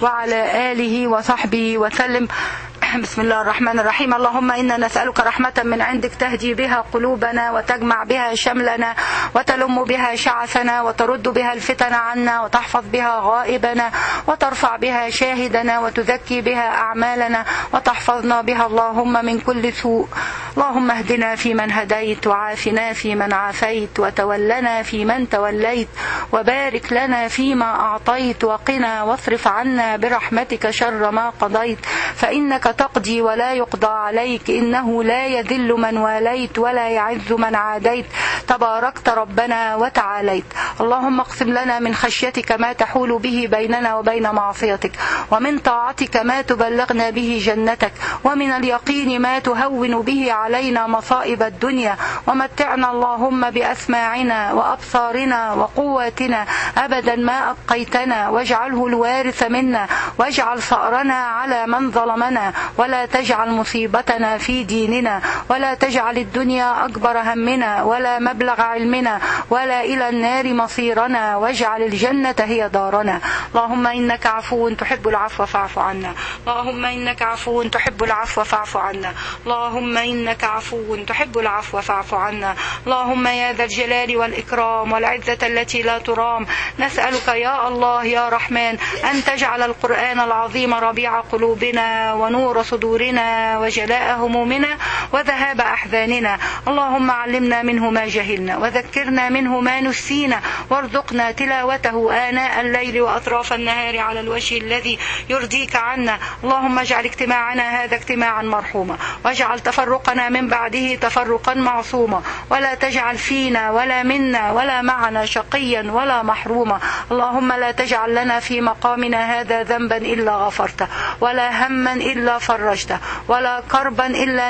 وعلى آله وصحبه وسلم بسم الله الرحمن الرحيم اللهم إنا نسألك رحمة من عندك تهدي بها قلوبنا وتجمع بها شملنا وتلم بها شعثنا وترد بها الفتن عنا وتحفظ بها غائبنا وترفع بها شاهدنا وتزكي بها أعمالنا وتحفظنا بها اللهم من كل سوء اللهم اهدنا فيمن هديت وعافنا فيمن عافيت وتولنا فيمن توليت وبارك لنا فيما أعطيت وقنا واصرف عنا برحمتك شر ما قضيت فإنك تقضي ولا يقضى عليك إنه لا يذل من واليت ولا يعز من عاديت تباركت ربنا وتعاليت اللهم اقسم لنا من خشيتك ما تحول به بيننا وبين معصيتك ومن طاعتك ما تبلغنا به جنتك ومن اليقين ما تهون به علينا مصائب الدنيا ومتعنا اللهم بأسماعنا وأبصارنا وقواتنا أبدا ما أبقيتنا واجعله الوارث منا واجعل ثأرنا على من ظلمنا ولا تجعل مصيبتنا في ديننا ولا تجعل الدنيا أكبر همنا ولا مبلغ علمنا ولا إلى النار مصيرنا واجعل الجنة هي دارنا اللهم إنك عفو تحب العفو فاعف عنا اللهم إنك عفو تحب العفو فاعف عنا اللهم إنك عفو تحب العفو فاعف عنا اللهم يا ذا الجلال والإكرام والعزة التي لا ترام نسألك يا الله يا رحمن أن تجعل القرآن العظيم ربيع قلوبنا ونور صدورنا وجلاء همومنا وذهاب أحزاننا اللهم علمنا منه ما جهلنا وذكرنا منه ما نسينا وارزقنا تلاوته آناء الليل وأطراف النهار على الوجه الذي يرضيك عنا اللهم اجعل اجتماعنا هذا اجتماعا مرحوما واجعل تفرقنا من بعده تفرقا معصوما ولا تجعل فينا ولا منا ولا معنا شقيا ولا محروما اللهم لا تجعل لنا في مقامنا هذا ذنبا إلا غفرته ولا هما إلا فرجته ولا كربا إلا نفسته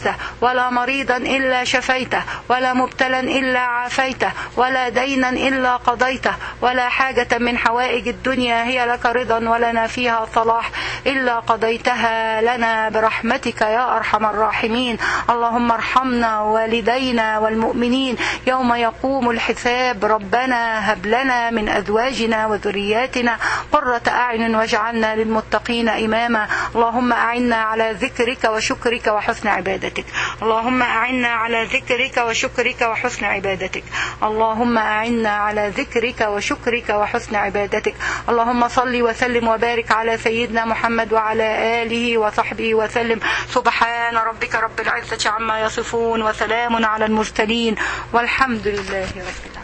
أغثته ولا مريضا إلا شفيته ولا مبتلا إلا عافيته ولا دينا إلا قضيته ولا حاجة من حوائج الدنيا هي لك رضا ولنا فيها صلاح إلا قضيتها لنا برحمتك يا أرحم الراحمين اللهم ارحمنا والدينا والمؤمنين يوم يقوم الحساب ربنا هب لنا من أزواجنا وذرياتنا قرة أعين واجعلنا للمتقين إماما اللهم أعنا على ذكرك وشكرك وحسن عبادتك اللهم أعنا على ذكرك وشكرك وحسن عبادتك اللهم أعنا على ذكرك وشكرك وحسن عبادتك اللهم صل وسلم وبارك على سيدنا محمد وعلى آله وصحبه وسلم سبحان ربك رب العزة عما يصفون وسلام على المرسلين والحمد لله رب العالمين